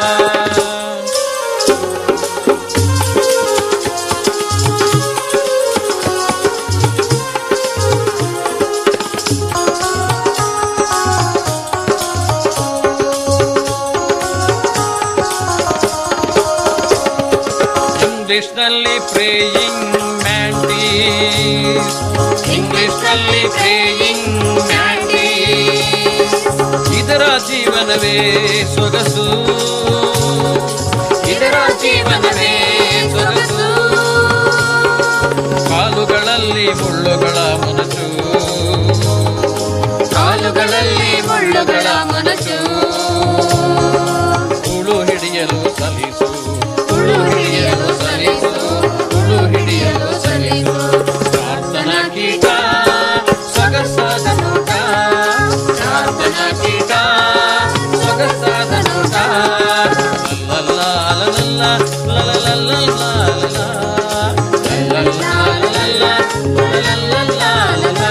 Speaker 1: ಇಂಗ್ಲಿಷ್ನಲ್ಲಿ ಪ್ರೇಯಿಂಗ್ ಮ್ಯಾಂಟೀಸ್ ಇಂಗ್ಲಿಷ್ನಲ್ಲಿ ಪ್ರೇಯಿಂಗ್ ಮ್ಯಾಂಟೀಸ್ ಇದರ ಜೀವನವೇ ಸೊಗಸು ಇದರ ಜೀವನವೇ ಸೊಗಸು ಕಾಲುಗಳಲ್ಲಿ ಮುಳ್ಳುಗಳ ಮೊನಚು
Speaker 11: ಕಾಲುಗಳಲ್ಲಿ ಮುಳ್ಳುಗಳ ಮನಸ್ಸು
Speaker 1: ಹುಳು ಹಿಡಿಯಲು ಸಲಿಸು
Speaker 11: ಹುಳು ಹಿಡಿಯಲು ಸಲಿಸು
Speaker 1: ಹುಳು ಹಿಡಿಯಲು
Speaker 11: ಸಲಿಸು
Speaker 1: ಪ್ರಾರ್ಥನಾ ಕೀಟ ಸೊಗಸಾದ ನೋಟ ಪ್ರಾರ್ಥನಾ ಕೀಟ ಸೊಗಸಾದ ನೋಟ ಲಲ್ಲಲ್ಲ ಲಲಲ್ಲ, ಲಲಲಲ್ಲಲ್ಲ, ಲಲ. ಲಲ್ಲಲ್ಲ ಲಲಲ್ಲ, ಲಲಲಲ್ಲ, ಲಲ.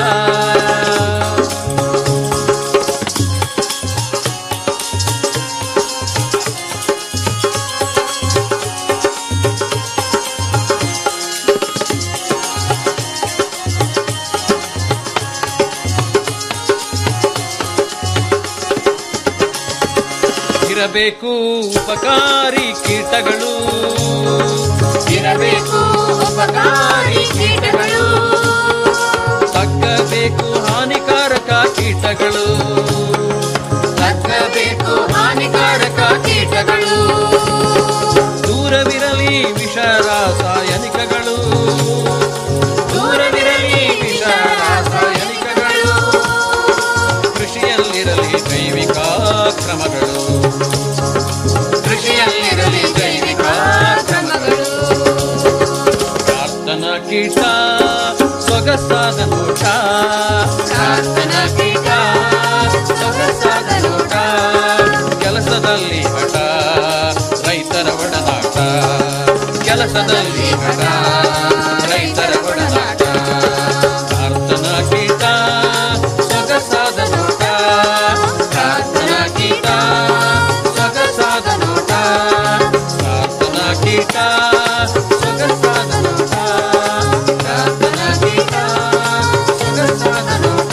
Speaker 1: ಇರಬೇಕು ಉಪಕಾರಿ ಕೀಟಗಳು
Speaker 11: ಇರಬೇಕು ಉಪಕಾರಿ ಕೀಟಗಳು
Speaker 1: ತಕ್ಕಬೇಕು ಹಾನಿಕಾರಕ ಕೀಟಗಳು
Speaker 11: ತಕ್ಕಬೇಕು ಹಾನಿಕಾರಕ ಕೀಟಗಳು
Speaker 1: ದೂರವಿರಲಿ ವಿಷ ರಾಸಾಯನಿಕಗಳು
Speaker 11: ದೂರವಿರಲಿ ವಿಷ ರಾಸಾಯನಿಕಗಳು
Speaker 1: ಕೃಷಿಯಲ್ಲಿರಲಿ ಜೈವಿಕ ಕ್ರಮಗಳು
Speaker 11: ಕೃಷಿಯಲ್ಲಿರಲಿ ಜೈವಿಕ ಕ್ರಮಗಳು
Speaker 1: ಪ್ರಾರ್ಥನಾ ಕೀಟ ಸೊಗಸಾದ ನೋಟ
Speaker 11: ಪ್ರಾರ್ಥನಾ ಕೀಟ
Speaker 1: ಸೊಗಸಾದ ನೋಟ ಕೆಲಸದಲ್ಲಿ ಹಠ ರೈತರ ಒಡನಾಟ ಕೆಲಸದಲ್ಲಿ ಹಠ ರೈತರ ಒಡನಾಟ ಪ್ರಾರ್ಥನಾ ಕೀಟ ಸೊಗಸಾದ ನೋಟ ಪ್ರಾರ್ಥನಾ ಕೀಟ ಸೊಗಸಾದ ನೋಟ ಪ್ರಾರ್ಥನಾ ಕೀಟ ಸೊಗಸಾದ ನೋಟ ಪ್ರಾರ್ಥನಾ ಕೀಟ ಸೊಗಸಾದ ನೋಟ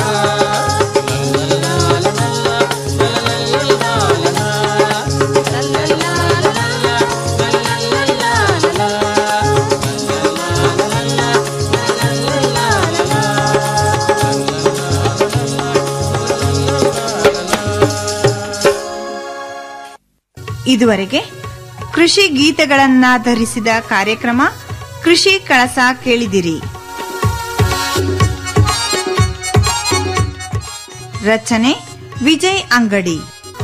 Speaker 10: ಇದುವರೆಗೆ ಕೃಷಿ ಗೀತೆಗಳನ್ನಾಧರಿಸಿದ ಕಾರ್ಯಕ್ರಮ ಕೃಷಿ ಕಳಸ ಕೇಳಿದಿರಿ ರಚನೆ ವಿಜಯ್ ಅಂಗಡಿ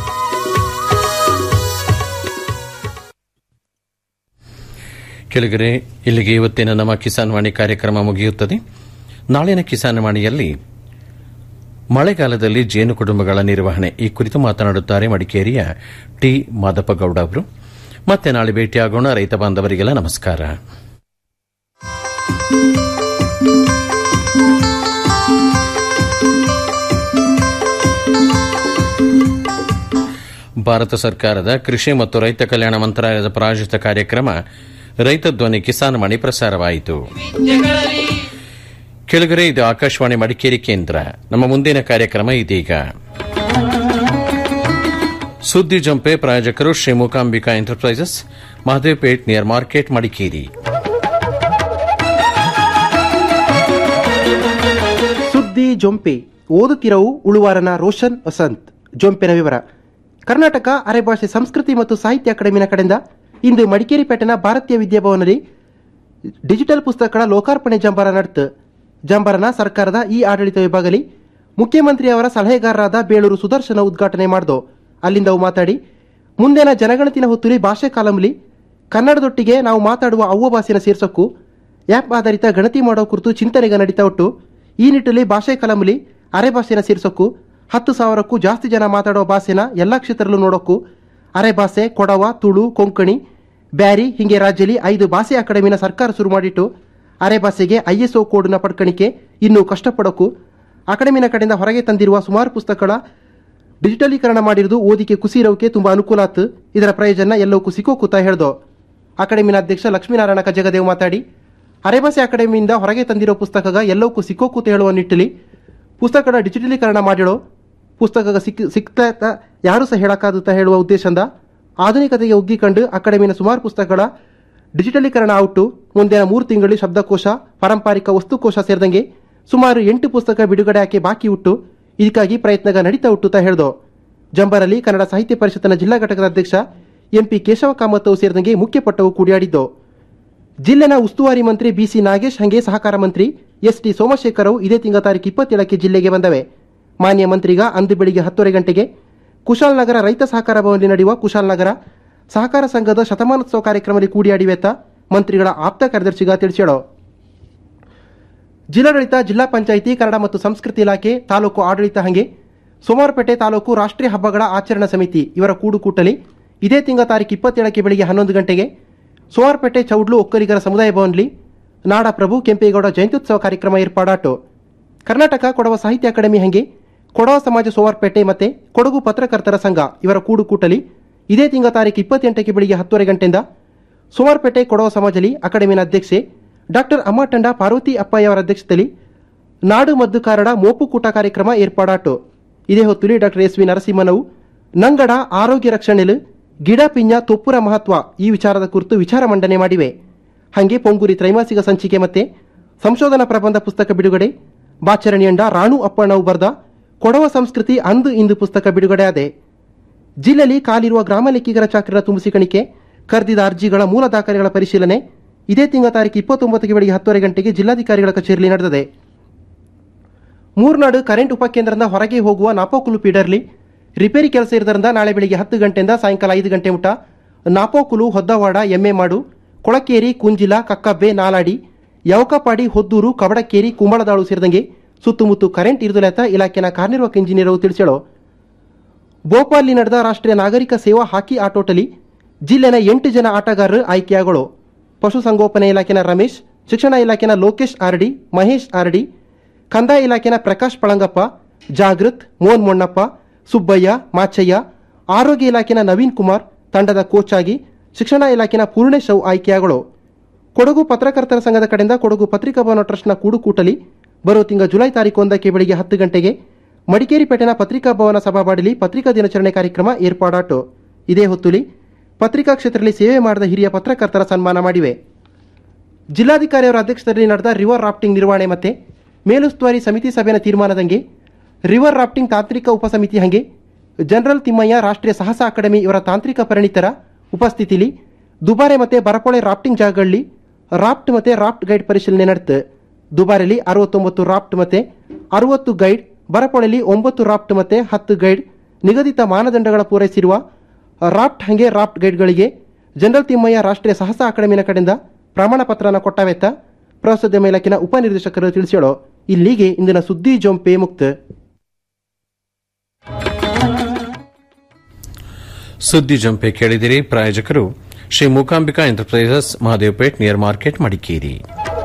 Speaker 1: ಕೆಳಗರೆ ಇಲ್ಲಿಗೆ ಇವತ್ತಿನ ನಮ್ಮ ಕಿಸಾನ್ ವಾಣಿ ಕಾರ್ಯಕ್ರಮ ಮುಗಿಯುತ್ತದೆ ನಾಳಿನ ಕಿಸಾನ್ ವಾಣಿಯಲ್ಲಿ ಮಳೆಗಾಲದಲ್ಲಿ ಜೇನು ಕುಟುಂಬಗಳ ನಿರ್ವಹಣೆ ಈ ಕುರಿತು ಮಾತನಾಡುತ್ತಾರೆ ಮಡಿಕೇರಿಯ ಟಿ ಮಾದಪ್ಪಗೌಡ ಅವರು ಮತ್ತೆ ನಾಳೆ ಭೇಟಿಯಾಗೋಣ ರೈತ ಬಾಂಧವರಿಗೆಲ್ಲ ನಮಸ್ಕಾರ ಭಾರತ ಸರ್ಕಾರದ ಕೃಷಿ ಮತ್ತು ರೈತ ಕಲ್ಯಾಣ ಮಂತ್ರಾಲಯದ ಪ್ರಾಯೋಜಿತ ಕಾರ್ಯಕ್ರಮ ರೈತ ಧ್ವನಿ ಕಿಸಾನ್ ಮಣಿ ಪ್ರಸಾರವಾಯಿತು ಕೆಳಗರೆ ಇದು ಆಕಾಶವಾಣಿ ಮಡಿಕೇರಿ ಕೇಂದ್ರ ನಮ್ಮ ಮುಂದಿನ ಕಾರ್ಯಕ್ರಮ ಇದೀಗ ಸುದ್ದಿ ಜಂಪೆ ಪ್ರಾಯೋಜಕರು Shri Mookambika enterprises Mahadevpet near market Madikeri
Speaker 12: ಸುದ್ದಿ ಜೊಂಪೆ ಓದುತ್ತಿರವು ಉಳುವಾರನ ರೋಷನ್ ವಸಂತ್ ಜೊಂಪೆನ ವಿವರ ಕರ್ನಾಟಕ ಅರೆಭಾಷೆ ಸಂಸ್ಕೃತಿ ಮತ್ತು ಸಾಹಿತ್ಯ ಅಕಾಡೆಮಿನ ಕಡೆಯಿಂದ ಇಂದು ಮಡಿಕೇರಿ ಪೇಟೆನ ಭಾರತೀಯ ವಿದ್ಯಾಭವನದಲ್ಲಿ ಡಿಜಿಟಲ್ ಪುಸ್ತಕಗಳ ಲೋಕಾರ್ಪಣೆ ಜಂಬಾರ ನಡೆತು ಜಂಬಾರನ ಸರ್ಕಾರದ ಈ ಆಡಳಿತ ವಿಭಾಗಲಿ ಮುಖ್ಯಮಂತ್ರಿಯವರ ಸಲಹೆಗಾರರಾದ ಬೇಳೂರು ಸುದರ್ಶನ ಉದ್ಘಾಟನೆ ಮಾಡ್ದು ಅಲ್ಲಿಂದ ಅವು ಮಾತಾಡಿ ಮುಂದಿನ ಜನಗಣತಿನ ಹೊತ್ತುಲಿ ಭಾಷೆ ಕಾಲಂಲಿ ಕನ್ನಡದೊಟ್ಟಿಗೆ ನಾವು ಮಾತಾಡುವ ಅವ್ವ ಭಾಷೆನ ಸೇರ್ಸೋಕ್ಕೂ ಆ್ಯಪ್ ಆಧಾರಿತ ಗಣತಿ ಮಾಡೋ ಕುರಿತು ಚಿಂತನೆಗೆ ನಡೀತಾ ಉಂಟು ಈ ನಿಟ್ಟಲ್ಲಿ ಭಾಷೆ ಕಲಂಲಿ ಅರೆ ಭಾಷೆನ ಸೇರ್ಸೋಕ್ಕೂ ಹತ್ತು ಸಾವಿರಕ್ಕೂ ಜಾಸ್ತಿ ಜನ ಮಾತಾಡೋ ಭಾಷೆನ ಎಲ್ಲ ಕ್ಷೇತ್ರದಲ್ಲೂ ನೋಡೋಕ್ಕೂ ಅರೆ ಭಾಷೆ ಕೊಡವ ತುಳು ಕೊಂಕಣಿ ಬ್ಯಾರಿ ಹಿಂಗೆ ರಾಜ್ಯದಲ್ಲಿ ಐದು ಭಾಷೆ ಅಕಾಡೆಮಿನ ಸರ್ಕಾರ ಶುರು ಮಾಡಿಟ್ಟು ಅರೆ ಭಾಷೆಗೆ ಐಎಸ್ಒ ಕೋಡ್ನ ಪಡ್ಕಣಿಕೆ ಇನ್ನೂ ಕಷ್ಟಪಡೋಕ್ಕೂ ಅಕಾಡೆಮಿನ ಕಡೆಯಿಂದ ಹೊರಗೆ ತಂದಿರುವ ಸುಮಾರು ಪುಸ್ತಕಗಳ ಡಿಜಿಟಲೀಕರಣ ಮಾಡಿರುವುದು ಓದಿಕೆ ಕುಸಿರೋಕೆ ತುಂಬಾ ಅನುಕೂಲ ಆತು ಇದರ ಪ್ರಯೋಜನ ಎಲ್ಲವಕ್ಕೂ ಸಿಕ್ಕೋಕೂತ ಹೇಳ್ದೋ ಅಕಾಡೆಮಿನ ಅಧ್ಯಕ್ಷ ಲಕ್ಷ್ಮೀನಾರಾಯಣ ಕಜಗದೇವ್ ಮಾತಾಡಿ ಅರೆಭಾಷೆ ಅಕಾಡೆಮಿಯಿಂದ ಹೊರಗೆ ತಂದಿರೋ ಪುಸ್ತಕಗ ಎಲ್ಲವಕ್ಕೂ ಸಿಕ್ಕೋಕೂತ ಹೇಳುವ ನಿಟ್ಟಿನಲ್ಲಿ ಪುಸ್ತಕದ ಡಿಜಿಟಲೀಕರಣ ಮಾಡಿಡೋ ಪುಸ್ತಕಗ ಸಿಕ್ ಸಿಕ್ತ ಯಾರೂ ಸಹ ಹೇಳಕ್ಕಾದುತ್ತ ಹೇಳುವ ಉದ್ದೇಶದಿಂದ ಆಧುನಿಕತೆಗೆ ಒಗ್ಗಿಕೊಂಡು ಅಕಾಡೆಮಿನ ಸುಮಾರು ಪುಸ್ತಕಗಳ ಡಿಜಿಟಲೀಕರಣ ಔಟು ಮುಂದಿನ ಮೂರು ತಿಂಗಳು ಶಬ್ದಕೋಶ ಪಾರಂಪರಿಕ ವಸ್ತುಕೋಶ ಸೇರಿದಂಗೆ ಸುಮಾರು ಎಂಟು ಪುಸ್ತಕ ಬಿಡುಗಡೆ ಹಾಕಿ ಬಾಕಿ ಉಟ್ಟು ಇದಕ್ಕಾಗಿ ಪ್ರಯತ್ನಗ ನಡೀತಾ ಉಟ್ಟುತ್ತಾ ಹೇಳ್ದೋ ಜಂಬರಲ್ಲಿ ಕನ್ನಡ ಸಾಹಿತ್ಯ ಪರಿಷತ್ನ ಜಿಲ್ಲಾ ಘಟಕದ ಅಧ್ಯಕ್ಷ ಎಂಪಿ ಕೇಶವ ಕಾಮತ್ ಸೇರಿದಂಗೆ ಮುಖ್ಯ ಪಟ್ಟವು ಕೂಡಿಯಾಡಿದ್ದು ಜಿಲ್ಲೆನ ಉಸ್ತುವಾರಿ ಮಂತ್ರಿ ಬಿಸಿ ನಾಗೇಶ್ ಹಂಗೆ ಸಹಕಾರ ಮಂತ್ರಿ ಎಸ್ ಟಿ ಸೋಮಶೇಖರ್ ಅವು ಇದೇ ತಿಂಗಳ ತಾರೀಕು ಇಪ್ಪತ್ತೇಳಕ್ಕೆ ಜಿಲ್ಲೆಗೆ ಬಂದವೆ ಮಾನ್ಯ ಮಂತ್ರಿಗ ಅಂದು ಬೆಳಿಗ್ಗೆ ಹತ್ತುವರೆ ಗಂಟೆಗೆ ಕುಶಾಲನಗರ ರೈತ ಸಹಕಾರ ಭವನದಲ್ಲಿ ನಡೆಯುವ ಕುಶಾಲನಗರ ಸಹಕಾರ ಸಂಘದ ಶತಮಾನೋತ್ಸವ ಕಾರ್ಯಕ್ರಮದಲ್ಲಿ ಕೂಡಿಯಾಡಿವೆತ್ತ ಮಂತ್ರಿಗಳ ಆಪ್ತ ಕಾರ್ಯದರ್ಶಿಗ ತಿಳಿಸ್ಯಾಡೋ ಜಿಲ್ಲಾಡಳಿತ ಜಿಲ್ಲಾ ಪಂಚಾಯಿತಿ ಕನ್ನಡ ಮತ್ತು ಸಂಸ್ಕೃತಿ ಇಲಾಖೆ ತಾಲೂಕು ಆಡಳಿತ ಹಂಗೆ ಸೋಮವಾರಪೇಟೆ ತಾಲೂಕು ರಾಷ್ಟ್ರೀಯ ಹಬ್ಬಗಳ ಆಚರಣಾ ಸಮಿತಿ ಇವರ ಕೂಡುಕೂಟಲಿ ಇದೇ ತಿಂಗಳ ತಾರೀಕು ಇಪ್ಪತ್ತೇಳಕ್ಕೆ ಬೆಳಿಗ್ಗೆ ಹನ್ನೊಂದು ಗಂಟೆಗೆ ಸೋಮವಾರಪೇಟೆ ಚೌಡ್ಲು ಒಕ್ಕಲಿಗರ ಸಮುದಾಯ ಭವನ್ಲಿ ನಾಡಪ್ರಭು ಕೆಂಪೇಗೌಡ ಜಯಂತ್ಯುತ್ಸವ ಕಾರ್ಯಕ್ರಮ ಏರ್ಪಾಡಾಟು ಕರ್ನಾಟಕ ಕೊಡವ ಸಾಹಿತ್ಯ ಅಕಾಡೆಮಿ ಹಂಗೆ ಕೊಡವ ಸಮಾಜ ಸೋಮವಾರಪೇಟೆ ಮತ್ತೆ ಕೊಡಗು ಪತ್ರಕರ್ತರ ಸಂಘ ಇವರ ಕೂಡುಕೂಟಲಿ ಇದೇ ತಿಂಗಳ ತಾರೀಕು ಇಪ್ಪತ್ತೆಂಟಕ್ಕೆ ಬೆಳಿಗ್ಗೆ ಹತ್ತುವರೆ ಗಂಟೆಯಿಂದ ಸೋಮವಾರಪೇಟೆ ಕೊಡವ ಸಮಾಜಲಿ ಅಕಾಡೆಮಿನ ಅಧ್ಯಕ್ಷೆ ಡಾಕ್ಟರ್ ಅಮ್ಮಟಂಡ ಪಾರ್ವತಿ ಅಪ್ಪಯ್ಯ ಅವರ ಅಧ್ಯಕ್ಷತೆಯಲ್ಲಿ ನಾಡು ಮದ್ದು ಕಾರಣ ಮೋಪುಕೂಟ ಕಾರ್ಯಕ್ರಮ ಏರ್ಪಾಡಾಟು ಇದೇ ಹೊತ್ತುಲಿ ಡಾಕ್ಟರ್ ಎಸ್ ವಿ ನರಸಿಂಹನವು ನಂಗಡ ಆರೋಗ್ಯ ರಕ್ಷಣೆಲು ಗಿಡ ಪಿಂಜ ತೊಪ್ಪುರ ಮಹತ್ವ ಈ ವಿಚಾರದ ಕುರಿತು ವಿಚಾರ ಮಂಡನೆ ಮಾಡಿವೆ ಹಂಗೆ ಪೊಂಗೂರಿ ತ್ರೈಮಾಸಿಕ ಸಂಚಿಕೆ ಮತ್ತೆ ಸಂಶೋಧನಾ ಪ್ರಬಂಧ ಪುಸ್ತಕ ಬಿಡುಗಡೆ ಬಾಚರಣಿಯಂಡ ರಾಣು ಅಪ್ಪಣ್ಣವು ಬರೆದ ಕೊಡವ ಸಂಸ್ಕೃತಿ ಅಂದು ಇಂದು ಪುಸ್ತಕ ಬಿಡುಗಡೆ ಆದೆ ಜಿಲ್ಲೆಯಲ್ಲಿ ಕಾಲಿರುವ ಗ್ರಾಮ ಲೆಕ್ಕಿಗರ ಚಾಕರಿರ ತುಂಬಿಸಿಕಣಿಕೆ ಕರೆದಿದ ಅರ್ಜಿಗಳ ಮೂಲ ದಾಖಲೆಗಳ ಪರಿಶೀಲನೆ ಇದೇ ತಿಂಗಳ ತಾರೀಕು ಇಪ್ಪತ್ತೊಂಬತ್ತಕ್ಕೆ ಬೆಳಿಗ್ಗೆ ಹತ್ತುವರೆ ಗಂಟೆಗೆ ಜಿಲ್ಲಾಧಿಕಾರಿಗಳ ಕಚೇರಿಯಲ್ಲಿ ನಡೆದಿದೆ ಮೂರ್ನಾಡು ಕರೆಂಟ್ ಉಪಕೇಂದ್ರದಿಂದ ಹೊರಗೆ ಹೋಗುವ ನಾಪೋಕುಲು ಫೀಡರ್ಲಿ ರಿಪೇರಿ ಕೆಲಸ ಇರೋದ್ರಿಂದ ನಾಳೆ ಬೆಳಿಗ್ಗೆ ಹತ್ತು ಗಂಟೆಯಿಂದ ಸಾಯಂಕಾಲ ಐದು ಗಂಟೆ ಮುಟ ನಾಪೋಕುಲು ಹೊದ್ದವಾಡ ಎಮ್ಮೆ ಮಾಡು ಕೊಳಕೇರಿ ಕುಂಜಿಲ ಕಕ್ಕಬ್ಬೆ ನಾಲಾಡಿ ಯವಕಪಾಡಿ ಹೊದ್ದೂರು ಕಬಡಕೇರಿ ಕುಂಬಳದಾಳು ಸೇರಿದಂಗೆ ಸುತ್ತಮುತ್ತ ಕರೆಂಟ್ ಇರುದಲೆತ ಇಲಾಖೆನ ಕಾರ್ಯನಿರ್ವಾಹಕ ಇಂಜಿನಿಯರ್ ತಿಳಿಸ್ಯಾಳು ಭೋಪಾಲ್ನಲ್ಲಿ ನಡೆದ ರಾಷ್ಟ್ರೀಯ ನಾಗರಿಕ ಸೇವಾ ಹಾಕಿ ಆಟೋಟಲಿ ಜಿಲ್ಲೆನ ಎಂಟು ಜನ ಆಟಗಾರರು ಆಯ್ಕೆಯಾಗಳು ಪಶುಸಂಗೋಪನೆ ಇಲಾಖೆನ ರಮೇಶ್ ಶಿಕ್ಷಣ ಇಲಾಖೆನ ಲೋಕೇಶ್ ಆರ್ಡಿ ಮಹೇಶ್ ಆರ್ಡಿ ಕಂದಾಯ ಇಲಾಖೆನ ಪ್ರಕಾಶ್ ಪಳಂಗಪ್ಪ ಜಾಗೃತ್ ಮೋಹನ್ ಮೊಣ್ಣಪ್ಪ ಸುಬ್ಬಯ್ಯ ಮಾಚಯ್ಯ ಆರೋಗ್ಯ ಇಲಾಖೆನ ನವೀನ್ ಕುಮಾರ್ ತಂಡದ ಕೋಚ್ ಆಗಿ ಶಿಕ್ಷಣ ಇಲಾಖೆನ ಪೂರ್ಣೇಶ್ ಅವು ಆಯ್ಕೆಯಾಗಳು ಕೊಡಗು ಪತ್ರಕರ್ತರ ಸಂಘದ ಕಡೆಯಿಂದ ಕೊಡಗು ಪತ್ರಿಕಾ ಭವನ ಟ್ರಸ್ಟ್ನ ಕೂಡುಕೂಟಲಿ ಬರೋ ತಿಂಗಳ ಜುಲೈ ತಾರೀಕು ಒಂದಕ್ಕೆ ಬೆಳಿಗ್ಗೆ ಹತ್ತು ಗಂಟೆಗೆ ಮಡಿಕೇರಿ ಪೇಟೆನ ಪತ್ರಿಕಾ ಭವನ ಸಭಾಬಾಡಿಲಿ ಪತ್ರಿಕಾ ದಿನಾಚರಣೆ ಕಾರ್ಯಕ್ರಮ ಏರ್ಪಾಡಾಟು ಇದೇ ಹೊತ್ತುಲಿ ಪತ್ರಿಕಾ ಕ್ಷೇತ್ರದಲ್ಲಿ ಸೇವೆ ಮಾಡಿದ ಹಿರಿಯ ಪತ್ರಕರ್ತರ ಸನ್ಮಾನ ಮಾಡಿವೆ ಜಿಲ್ಲಾಧಿಕಾರಿ ಅವರ ಅಧ್ಯಕ್ಷತೆಯಲ್ಲಿ ನಡೆದ ರಿವರ್ ರಾಫ್ಟಿಂಗ್ ನಿರ್ವಹಣೆ ಮತ್ತೆ ಮೇಲುಸ್ತುವಾರಿ ಸಮಿತಿ ಸಭೆಯ ತೀರ್ಮಾನದಂಗೆ ರಿವರ್ ರಾಫ್ಟಿಂಗ್ ತಾಂತ್ರಿಕ ಉಪಸಮಿತಿ ಹಂಗೆ ಜನರಲ್ ತಿಮ್ಮಯ್ಯ ರಾಷ್ಟ್ರೀಯ ಸಾಹಸ ಅಕಾಡೆಮಿ ಇವರ ತಾಂತ್ರಿಕ ಪರಿಣಿತರ ಉಪಸ್ಥಿತಿಲಿ ದುಬಾರೆ ಮತ್ತೆ ಬರಪೊಳೆ ರಾಫ್ಟಿಂಗ್ ಜಾಗಗಳಲ್ಲಿ ರಾಫ್ಟ್ ಮತ್ತೆ ರಾಫ್ಟ್ ಗೈಡ್ ಪರಿಶೀಲನೆ ನಡೆತು ದುಬಾರೆಲಿ ಅರವತ್ತೊಂಬತ್ತು ರಾಫ್ಟ್ ಮತ್ತೆ ಅರವತ್ತು ಗೈಡ್ ಬರಪೊಳೆಲಿ ಒಂಬತ್ತು ರಾಫ್ಟ್ ಮತ್ತೆ ಹತ್ತು ಗೈಡ್ ನಿಗದಿತ ಮಾನದಂಡಗಳ ಪೂರೈಸಿರುವ ರಾಫ್ಟ್ ಹಂಗೆ ರಾಫ್ಟ್ ಗೈಡ್ಗಳಿಗೆ ಜನರಲ್ ತಿಮ್ಮಯ್ಯ ರಾಷ್ಟ್ರೀಯ ಸಾಹಸ ಅಕಾಡೆಮಿನ ಕಡೆಯಿಂದ ಪ್ರಮಾಣ ಪತ್ರನ ಕೊಟ್ಟವೆತ್ತ ಪ್ರವಾಸೋದ್ಯಮ ಇಲಾಖೆನ ಉಪನಿರ್ದೇಶಕರು ತಿಳಿಸ್ಯಾಳು ಇಲ್ಲಿಗೆ ಇಂದಿನ ಸುದ್ದಿ ಜೊಂಪೆ ಮುಕ್ತ
Speaker 1: ಸುದ್ದಿ ಜಂಪೆ ಕೇಳಿದಿರಿ ಪ್ರಾಯೋಜಕರು Shri Mookambika enterprises Mahadevapet near market Madikeri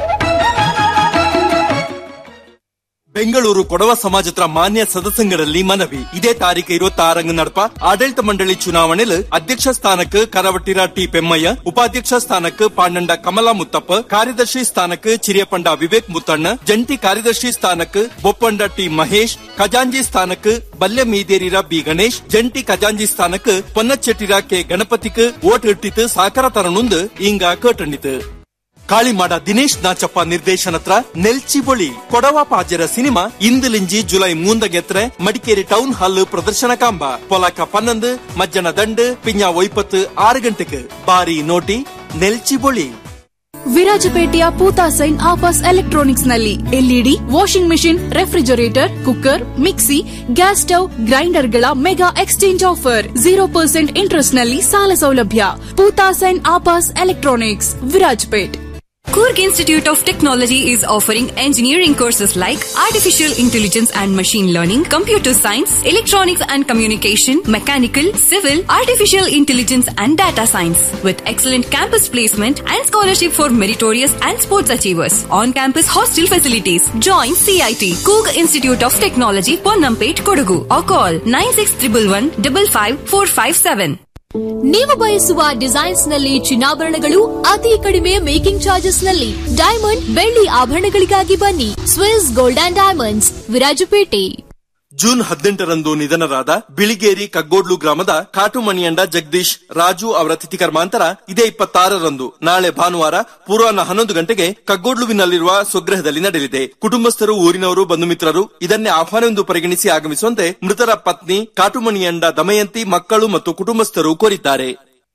Speaker 13: Bengaluru Kodava ಸಮಾಜತ್ರ ಮಾನ್ಯ ಸದಸ್ಯಗಳಲ್ಲಿ ಮನವಿ ಇದೇ ತಾರೀಕು ഇരുപത്തി നടപ്പ ಆಡಳಿತ ಮಂಡಳಿ ಚುನಾವಣೆಯಲ್ಲಿ ಅಧ್ಯಕ್ಷ ಸ್ಥಾನಕ್ಕೆ ಕರವಟ್ಟಿರ ಟಿ ಪೆಮ್ಮಯ್ಯ ಉಪಾಧ್ಯಕ್ಷ ಸ್ಥಾನಕ್ಕೆ ಪಾಂಡಂಡ ಕಮಲಾ ಮುತ್ತಪ್ಪ ಕಾರ್ಯದರ್ಶಿ ಸ್ಥಾನಕ್ಕೆ ಚಿರಿಯಪಂಡ ವಿವೇಕ್ ಮುತ್ತಣ್ಣ ಜಂಟಿ ಕಾರ್ಯದರ್ಶಿ ಸ್ಥಾನಕ್ಕೆ ಬೊಪ್ಪಂಡ ಟಿ ಮಹೇಶ್ ಖಜಾಂಜಿ ಸ್ಥಾನಕ್ಕೆ ಬಲ್ಯ ಮೀದೇರಿರ ಬಿ ಗಣೇಶ್ ಜಂಟಿ ಖಜಾಂಜಿ ಸ್ಥಾನಕ್ಕೆ ಪೊನ್ನಚ್ಚೆಟ್ಟಿರ ಕೆ ಗಣಪತಿக்கு ಓಟ್ ಇಟ್ಟಿತ್ತು ಸಾಕಾರ ತರನುಂದು ಇಂಗ ಕೇಟಂಡಿತು ಕಾಳಿಮಾಡ ದಿನೇಶ್ ನಾಚಪ್ಪ ನಿರ್ದೇಶನತ್ರ ನೆಲ್ಚಿ ಬೊಳಿ ಕೊಡವ ಪಾಜರ ಸಿನಿಮಾ ಇಂದಿಲಿಂಜಿ ಜುಲೈ ಮೂಂದಗೆತ್ರೆ ಮಡಿಕೇರಿ ಟೌನ್ ಹಾಲ್ ಪ್ರದರ್ಶನ ಕಾಂಬ ಪೊಲಕ ಪನ್ನೊಂದು ಮಜ್ಜನ ದಂಡು ಪಿಂಜ ಒಯ್ಪತ್ತು ಆರು ಗಂಟೆಗೆ ಬಾರಿ ನೋಟಿ ನೆಲ್ಚಿ ಬೊಳಿ
Speaker 14: ವಿರಾಜಪೇಟೆಯ ಪೂತಾ ಸೈನ್ ಆಪಾಸ್ ಎಲೆಕ್ಟ್ರಾನಿಕ್ಸ್ ನಲ್ಲಿ LED washing machine refrigerator cooker mixie gas stove ಗ್ರೈಂಡರ್ಗಳ mega exchange offer zero percent interest ನಲ್ಲಿ ಸಾಲ ಸೌಲಭ್ಯ ಪೂತಾ ಸೈನ್ ಆಪಾಸ್ electronics Virajpet
Speaker 15: Kurg Institute of Technology is offering engineering courses like Artificial Intelligence and Machine Learning, Computer Science, Electronics and Communication, Mechanical, Civil, Artificial Intelligence and Data Science with excellent campus placement and scholarship for meritorious and sports achievers. On-campus hostel facilities. Join CIT, Kurg Institute of Technology, Ponnampet, Kodagu or call 96111 55457.
Speaker 16: ನೀವು ಬಯಸುವ designs ನಲ್ಲಿ ಚಿನ್ನಾಭರಣಗಳು ಅತಿ ಕಡಿಮೆ making charges ನಲ್ಲಿ diamond ಬೆಳ್ಳಿ ಆಭರಣಗಳಿಗಾಗಿ ಬನ್ನಿ Swiss gold and diamonds Virajpet
Speaker 13: June ಹದಿನೆಂಟರಂದು ನಿಧನರಾದ ಬಿಳಿಗೇರಿ ಕಗ್ಗೋಡ್ಲು ಗ್ರಾಮದ ಕಾಟುಮಣಿಯಂಡ ಜಗದೀಶ್ ರಾಜು ಅವರ ತಿಥಿ ಕರ್ಮಾಂತರ ಇದೇ ಇಪ್ಪತ್ತಾರರಂದು ನಾಳೆ ಭಾನುವಾರ ಪೂರ್ವಾಹ್ನ ಹನ್ನೊಂದು ಗಂಟೆಗೆ ಕಗ್ಗೋಡ್ಲುವಿನಲ್ಲಿರುವ ಸ್ವಗೃಹದಲ್ಲಿ ನಡೆಯಲಿದೆ ಕುಟುಂಬಸ್ಥರು ಊರಿನವರು ಬಂಧು ಮಿತ್ರರು ಇದನ್ನೇ ಆಹ್ವಾನವೆಂದು ಪರಿಗಣಿಸಿ ಆಗಮಿಸುವಂತೆ ಮೃತರ ಪತ್ನಿ ಕಾಟುಮಣಿಯಂಡ ದಮಯಂತಿ ಮಕ್ಕಳು ಮತ್ತು ಕುಟುಂಬಸ್ಥರು ಕೋರಿದ್ದಾರೆ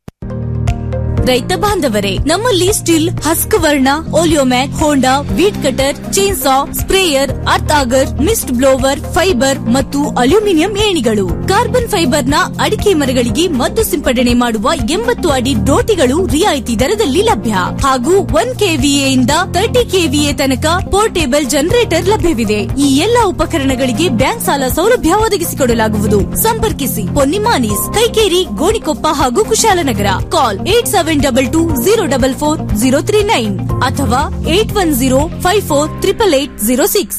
Speaker 16: ರೈತ ಬಾಂಧವರೇ ನಮ್ಮಲ್ಲಿ Stihl Husqvarna Oleomac Honda weed cutter chainsaw sprayer earth auger mist blower fibre ಮತ್ತು ಅಲ್ಯೂಮಿನಿಯಂ ಏಣಿಗಳು ಕಾರ್ಬನ್ ಫೈಬರ್ ನ ಅಡಿಕೆ ಮರಗಳಿಗೆ ಮದ್ದು ಸಿಂಪಡಣೆ ಮಾಡುವ ಎಂಬತ್ತು ಅಡಿ ಡೋಟಿಗಳು ರಿಯಾಯಿತಿ ದರದಲ್ಲಿ ಲಭ್ಯ ಹಾಗೂ ಒನ್ ಕೆವಿಎ ಇಂದ ತರ್ಟಿ ಕೆವಿಎ ತನಕ ಪೋರ್ಟೇಬಲ್ ಜನರೇಟರ್ ಲಭ್ಯವಿದೆ ಈ ಎಲ್ಲಾ ಉಪಕರಣಗಳಿಗೆ ಬ್ಯಾಂಕ್ ಸಾಲ ಸೌಲಭ್ಯ ಒದಗಿಸಿಕೊಡಲಾಗುವುದು ಸಂಪರ್ಕಿಸಿ ಪೊನ್ನಿಮಾನೀಸ್ ಕೈಕೇರಿ ಗೋಣಿಕೊಪ್ಪ ಹಾಗೂ Kushalnagar call eight seven double two zero double four zero three nine ಅಥವಾ eight one zero five four triple eight zero six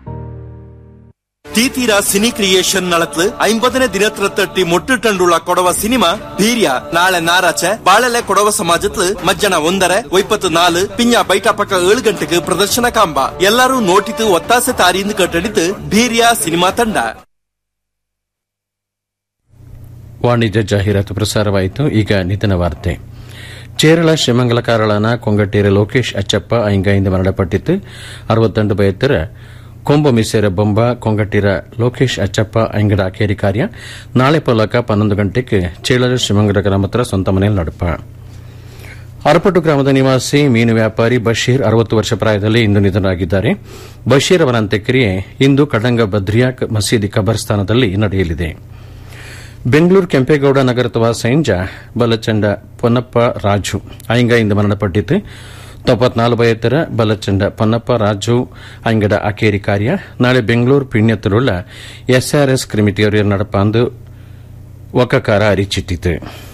Speaker 13: ತೀತೀರ ಸಿನಿ ಕ್ರಿಯೇಷನ್ ನಳತ್ಲು ಐಂಬದನೇ ದಿನತ್ರತ್ತಟ್ಟಿ ಮೊಟ್ಟುಟಂಡುಳ ಕೊಡವ ಸಿನಿಮಾ ಧೀರ್ಯ ನಾಳೆ ನಾರಾಚೆ ಬಾಳೆಲೆ ಕೊಡವ ಸಮಾಜತ್ಲು ಮಜ್ಜನ ಒಂದರ ಒಯ್ಪತ್ತು ನಾಲು ಪಿಂಜ ಬೈಟ ಪಕ್ಕ ಏಳು ಗಂಟೆಗೆ ಪ್ರದರ್ಶನ ಕಾಂಬ ಎಲ್ಲರೂ ನೋಟಿತು ಒತ್ತಾಸೆ ತಾರಿಯಿಂದ ಕಟ್ಟಡಿತು ಧೀರ್ಯ ಸಿನಿಮಾ ತಂಡ
Speaker 1: ವಾಣಿಜ್ಯ ಜಾಹೀರಾತು ಪ್ರಸಾರವಾಯಿತು ಈಗ ನಿಧನ ವಾರ್ತೆ ಚೇರಳ ಶ್ರೀಮಂಗಲ ಕಾರಳನ ಕೊಂಗಟ್ಟೇರಿ ಲೋಕೇಶ್ ಅಚ್ಚಪ್ಪ ಐಂಗಾಯಿಂದ ಮರಣಪಟ್ಟಿತ್ತು ಅರವತ್ತೆಂಟು ಬಯತ್ತರ ಕೊಂಬ ಮಿಸೇರ ಬೊಂಬ ಕೊಂಗಟ್ಟಿರ ಲೋಕೇಶ್ ಅಚ್ಚಪ್ಪ ಐಂಗಡ ಅಕೇರಿ ಕಾರ್ಯ ನಾಳೆ ಪೊಲಕ ಪನ್ನೊಂದು ಗಂಟೆಗೆ ಚೇಳರ ಶ್ರೀಮಂಗಲ ಗ್ರಾಮತ್ರ ಸ್ವಂತ ಮನೆಯಲ್ಲಿ ನಡಪ ಅರಪಟ್ಟು ಗ್ರಾಮದ ನಿವಾಸಿ ಮೀನು ವ್ಯಾಪಾರಿ ಬಶೀರ್ ಅರವತ್ತು ವರ್ಷ ಪ್ರಾಯದಲ್ಲಿ ಇಂದು ನಿಧನರಾಗಿದ್ದಾರೆ ಬಶೀರ್ ಅವರ ಅಂತ್ಯಕ್ರಿಯೆ ಇಂದು ಕಡಂಗ ಬದ್ರಿಯಾ ಮಸೀದಿ ಕಬರ್ಸ್ಥಾನದಲ್ಲಿ ನಡೆಯಲಿದೆ ಬೆಂಗಳೂರು ಕೆಂಪೇಗೌಡ ನಗರತವ ಸೈಂಜ ಬಲಚಂಡ ಪೊನ್ನಪ್ಪ ರಾಜು ಅಯ್ಯಂಗಾಯಿಂದ ಮರಣಪಟ್ಟಿತು ತೊಂಬತ್ನಾಲ್ಕು ಬಯತ್ತರ ಬಲಚಂಡ ಪೊನ್ನಪ್ಪ ರಾಜು ಅಯ್ಯಂಗಡ ಅಕೇರಿ ಕಾರ್ಯ ನಾಳೆ ಬೆಂಗಳೂರು ಪಿಣ್ಯത്തിലുള്ള ಎಸ್ಆರ್ಎಸ್ ಕ್ರಿಮಿಟೋರಿಯಲ್ നടപ്പാന്ത് ಒಕ್ಕಕಾರ ಅರಿಚಿಟ್ಟಿತು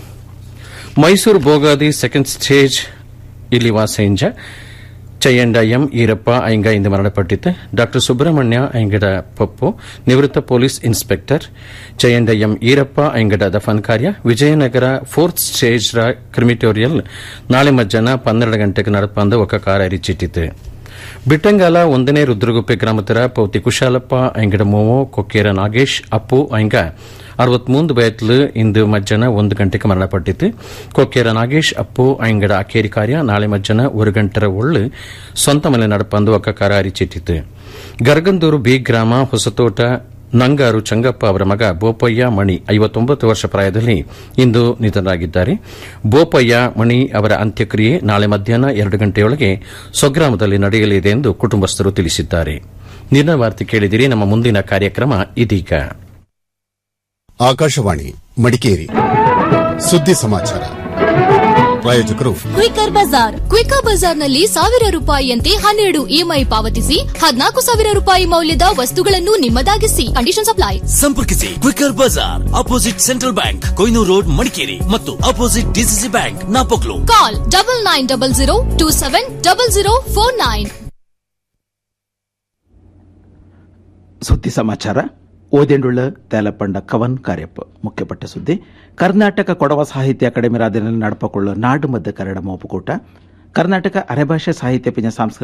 Speaker 1: ಮೈಸೂರು ಬೋಗಾದಿ ಸೆಕೆಂಡ್ ಸ್ಟೇಜ್ ಇಲ್ಲಿ ವಾಸೈಂಜ ಚಯ್ಯಂಡ ಎಂ ಈರಪ್ಪ ಅಯ್ಯಂಗಾಯಿಂದ ಮರಣಪಟ್ಟಿತು ಡಾ ಸುಬ್ರಹ್ಮಣ್ಯ ಅಯ್ಯಂಗಡ ಪಪ್ಪು ನಿವೃತ್ತ ಪೊಲೀಸ್ ಇನ್ಸ್ಪೆಕ್ಟರ್ ಚಯ್ಯಂಡ ಎಂ ಈರಪ್ಪ ಅಯ್ಯಂಗಡ ದಫನ್ ಕಾರ್ಯ ವಿಜಯನಗರ ಫೋರ್ತ್ ಸ್ಟೇಜ್ ರ ಕ್ರಿಮಿಟೋರಿಯಲ್ ನಾಳೆ ಮಧ್ಯಾಹ್ನ ಪನ್ನೆರಡು ಗಂಟೆಗೆ ನಡಪಾಂದ ಒಕ್ಕ ಕಾರ ಅರಿಚಿಟ್ಟಿತು ಬಿಟ್ಟಂಗಾಲ ಒಂದನೇ ರುದ್ರಗುಪ್ಪೆ ಗ್ರಾಮದರ ಪೌತಿ ಕುಶಾಲಪ್ಪ ಅಯ್ಯಂಗಡ ಮೋವೋ ಕೊಕ್ಕೇರ ನಾಗೇಶ್ ಅಪ್ಪು ಅಯ್ಯಂಗ ಅರವತ್ಮೂಂದು ಬಯತ್ಲು ಇಂದು ಮಧ್ಯಾಹ್ನ ಒಂದು ಗಂಟೆಗೆ ಮರಣಪಟ್ಟಿತು ಕೊಕ್ಕೇರ ನಾಗೇಶ್ ಅಪ್ಪು ಅಯ್ಯಂಗಡ ಅಕೇರಿ ಕಾರ್ಯ ನಾಳೆ ಮಧ್ಯಾಹ್ನ ಒಂದು ಗಂಟರ ಒಳ್ಳು ಸ್ವಂತ ಮನೆ ನಡಪಂದು ಒಕ್ಕ ಕಾರ ಅರಿಚಿಟ್ಟಿತು ಗರ್ಗಂದೂರು ಬಿ ಗ್ರಾಮ ಹೊಸತೋಟ ನಂಗಾರು ಚಂಗಪ್ಪ ಅವರ ಮಗ ಬೋಪಯ್ಯ ಮಣಿ ಐವತ್ತೊಂಬತ್ತು ವರ್ಷ ಪ್ರಾಯದಲ್ಲಿ ಇಂದು ನಿಧನರಾಗಿದ್ದಾರೆ ಬೋಪಯ್ಯ ಮಣಿ ಅವರ ಅಂತ್ಯಕ್ರಿಯೆ ನಾಳೆ ಮಧ್ಯಾಹ್ನ ಎರಡು ಗಂಟೆಯೊಳಗೆ ಸ್ವಗ್ರಾಮದಲ್ಲಿ ನಡೆಯಲಿದೆ ಎಂದು ಕುಟುಂಬಸ್ಥರು ತಿಳಿಸಿದ್ದಾರೆ ನಿಧನ ವಾರ್ತೆ ಕೇಳಿದಿರಿ ನಮ್ಮ ಮುಂದಿನ ಕಾರ್ಯಕ್ರಮ ಇದೀಗ
Speaker 17: ಆಕಾಶವಾಣಿ ಮಡಿಕೇರಿ ಸುದ್ದಿ ಸಮಾಚಾರ ಪ್ರಾಯೋಜಕರು
Speaker 16: ಕ್ವಿಕರ್ ಬಜಾರ್ ಕ್ವಿಕರ್ ಬಜಾರ್ನಲ್ಲಿ ಸಾವಿರ ರೂಪಾಯಿಯಂತೆ ಹನ್ನೆರಡು ಇಎಂಐ ಪಾವತಿಸಿ ಹದಿನಾಲ್ಕು ಸಾವಿರ ರೂಪಾಯಿ ಮೌಲ್ಯದ ವಸ್ತುಗಳನ್ನು ನಿಮ್ಮದಾಗಿಸಿ ಕಂಡೀಷನ್ ಅಪ್ಲೈ
Speaker 18: ಸಂಪರ್ಕಿಸಿ quicker bazaar opposite central bank Kohinoor road Madikeri ಮತ್ತು opposite DCC bank Napoklu
Speaker 16: call double nine double zero two seven double zero four nine
Speaker 19: ಸುದ್ದಿ ಸಮಾಚಾರ ಓದೆಂಡುಳ್ಳ ತೇಲಪಂಡ ಕವನ್ ಕಾರ್ಯಪ್ಪ ಮುಖ್ಯಪಟ್ಟ ಸುದ್ದಿ ಕರ್ನಾಟಕ ಕೊಡವ ಸಾಹಿತ್ಯ ಅಕಾಡೆಮಿ ರಾಧನಲ್ಲಿ ನಡಪಕೊಳ್ಳ ನಾಡು ಮಧ್ಯ ಕನ್ನಡ ಮೋಪುಕೂಟ ಕರ್ನಾಟಕ ಅರೆಭಾಷೆ ಸಾಹಿತ್ಯ ಪಿಂಜ ಸಾಂಸ್ಕೃತಿಕ